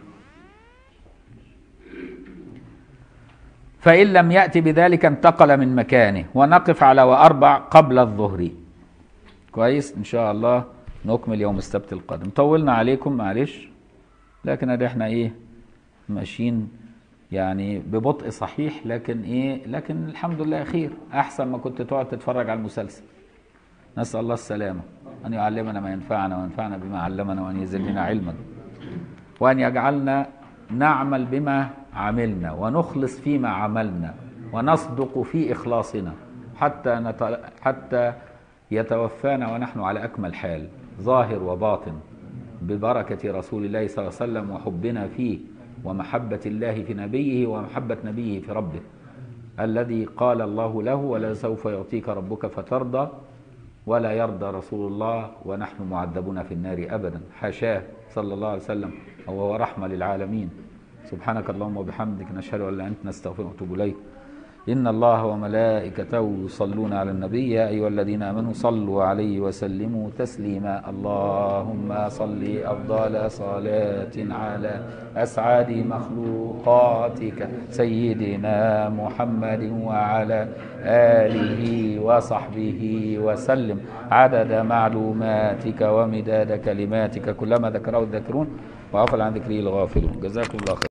Speaker 1: فإن لم يأتي بذلك انتقل من مكانه ونقف على وأربع قبل الظهر كويس إن شاء الله نكمل يوم السبت القادم طولنا عليكم معلش لكن ادي احنا ايه ماشيين يعني ببطء صحيح لكن ايه لكن الحمد لله خير احسن ما كنت تقعد تتفرج على المسلسل نسال الله السلامه ان يعلمنا ما ينفعنا وينفعنا بما علمنا وان يزدنا علما وان يجعلنا نعمل بما عملنا ونخلص فيما عملنا ونصدق في اخلاصنا حتى نت... حتى يتوفانا ونحن على اكمل حال ظاهر وباطن ببركه رسول الله صلى الله عليه وسلم وحبنا فيه ومحبه الله في نبيه ومحبه نبيه في ربه الذي قال الله له ولا سوف يعطيك ربك فترضى ولا يرضى رسول الله ونحن معذبون في النار ابدا حاشاه صلى الله عليه وسلم وهو رحمه للعالمين سبحانك اللهم وبحمدك نشهد ان لا اله الا انت نستغفرك ونتوب اليك ان الله وملائكته يصلون على النبي يا ايها الذين امنوا صلوا عليه وسلموا تسليما اللهم صل افضل صلاه على اسعد مخلوقاتك سيدنا محمد وعلى اله وصحبه وسلم عدد معلوماتك ومداد كلماتك كلما ذكره الذاكرون وغفل عن ذكره الغافلون جزاكم الله خير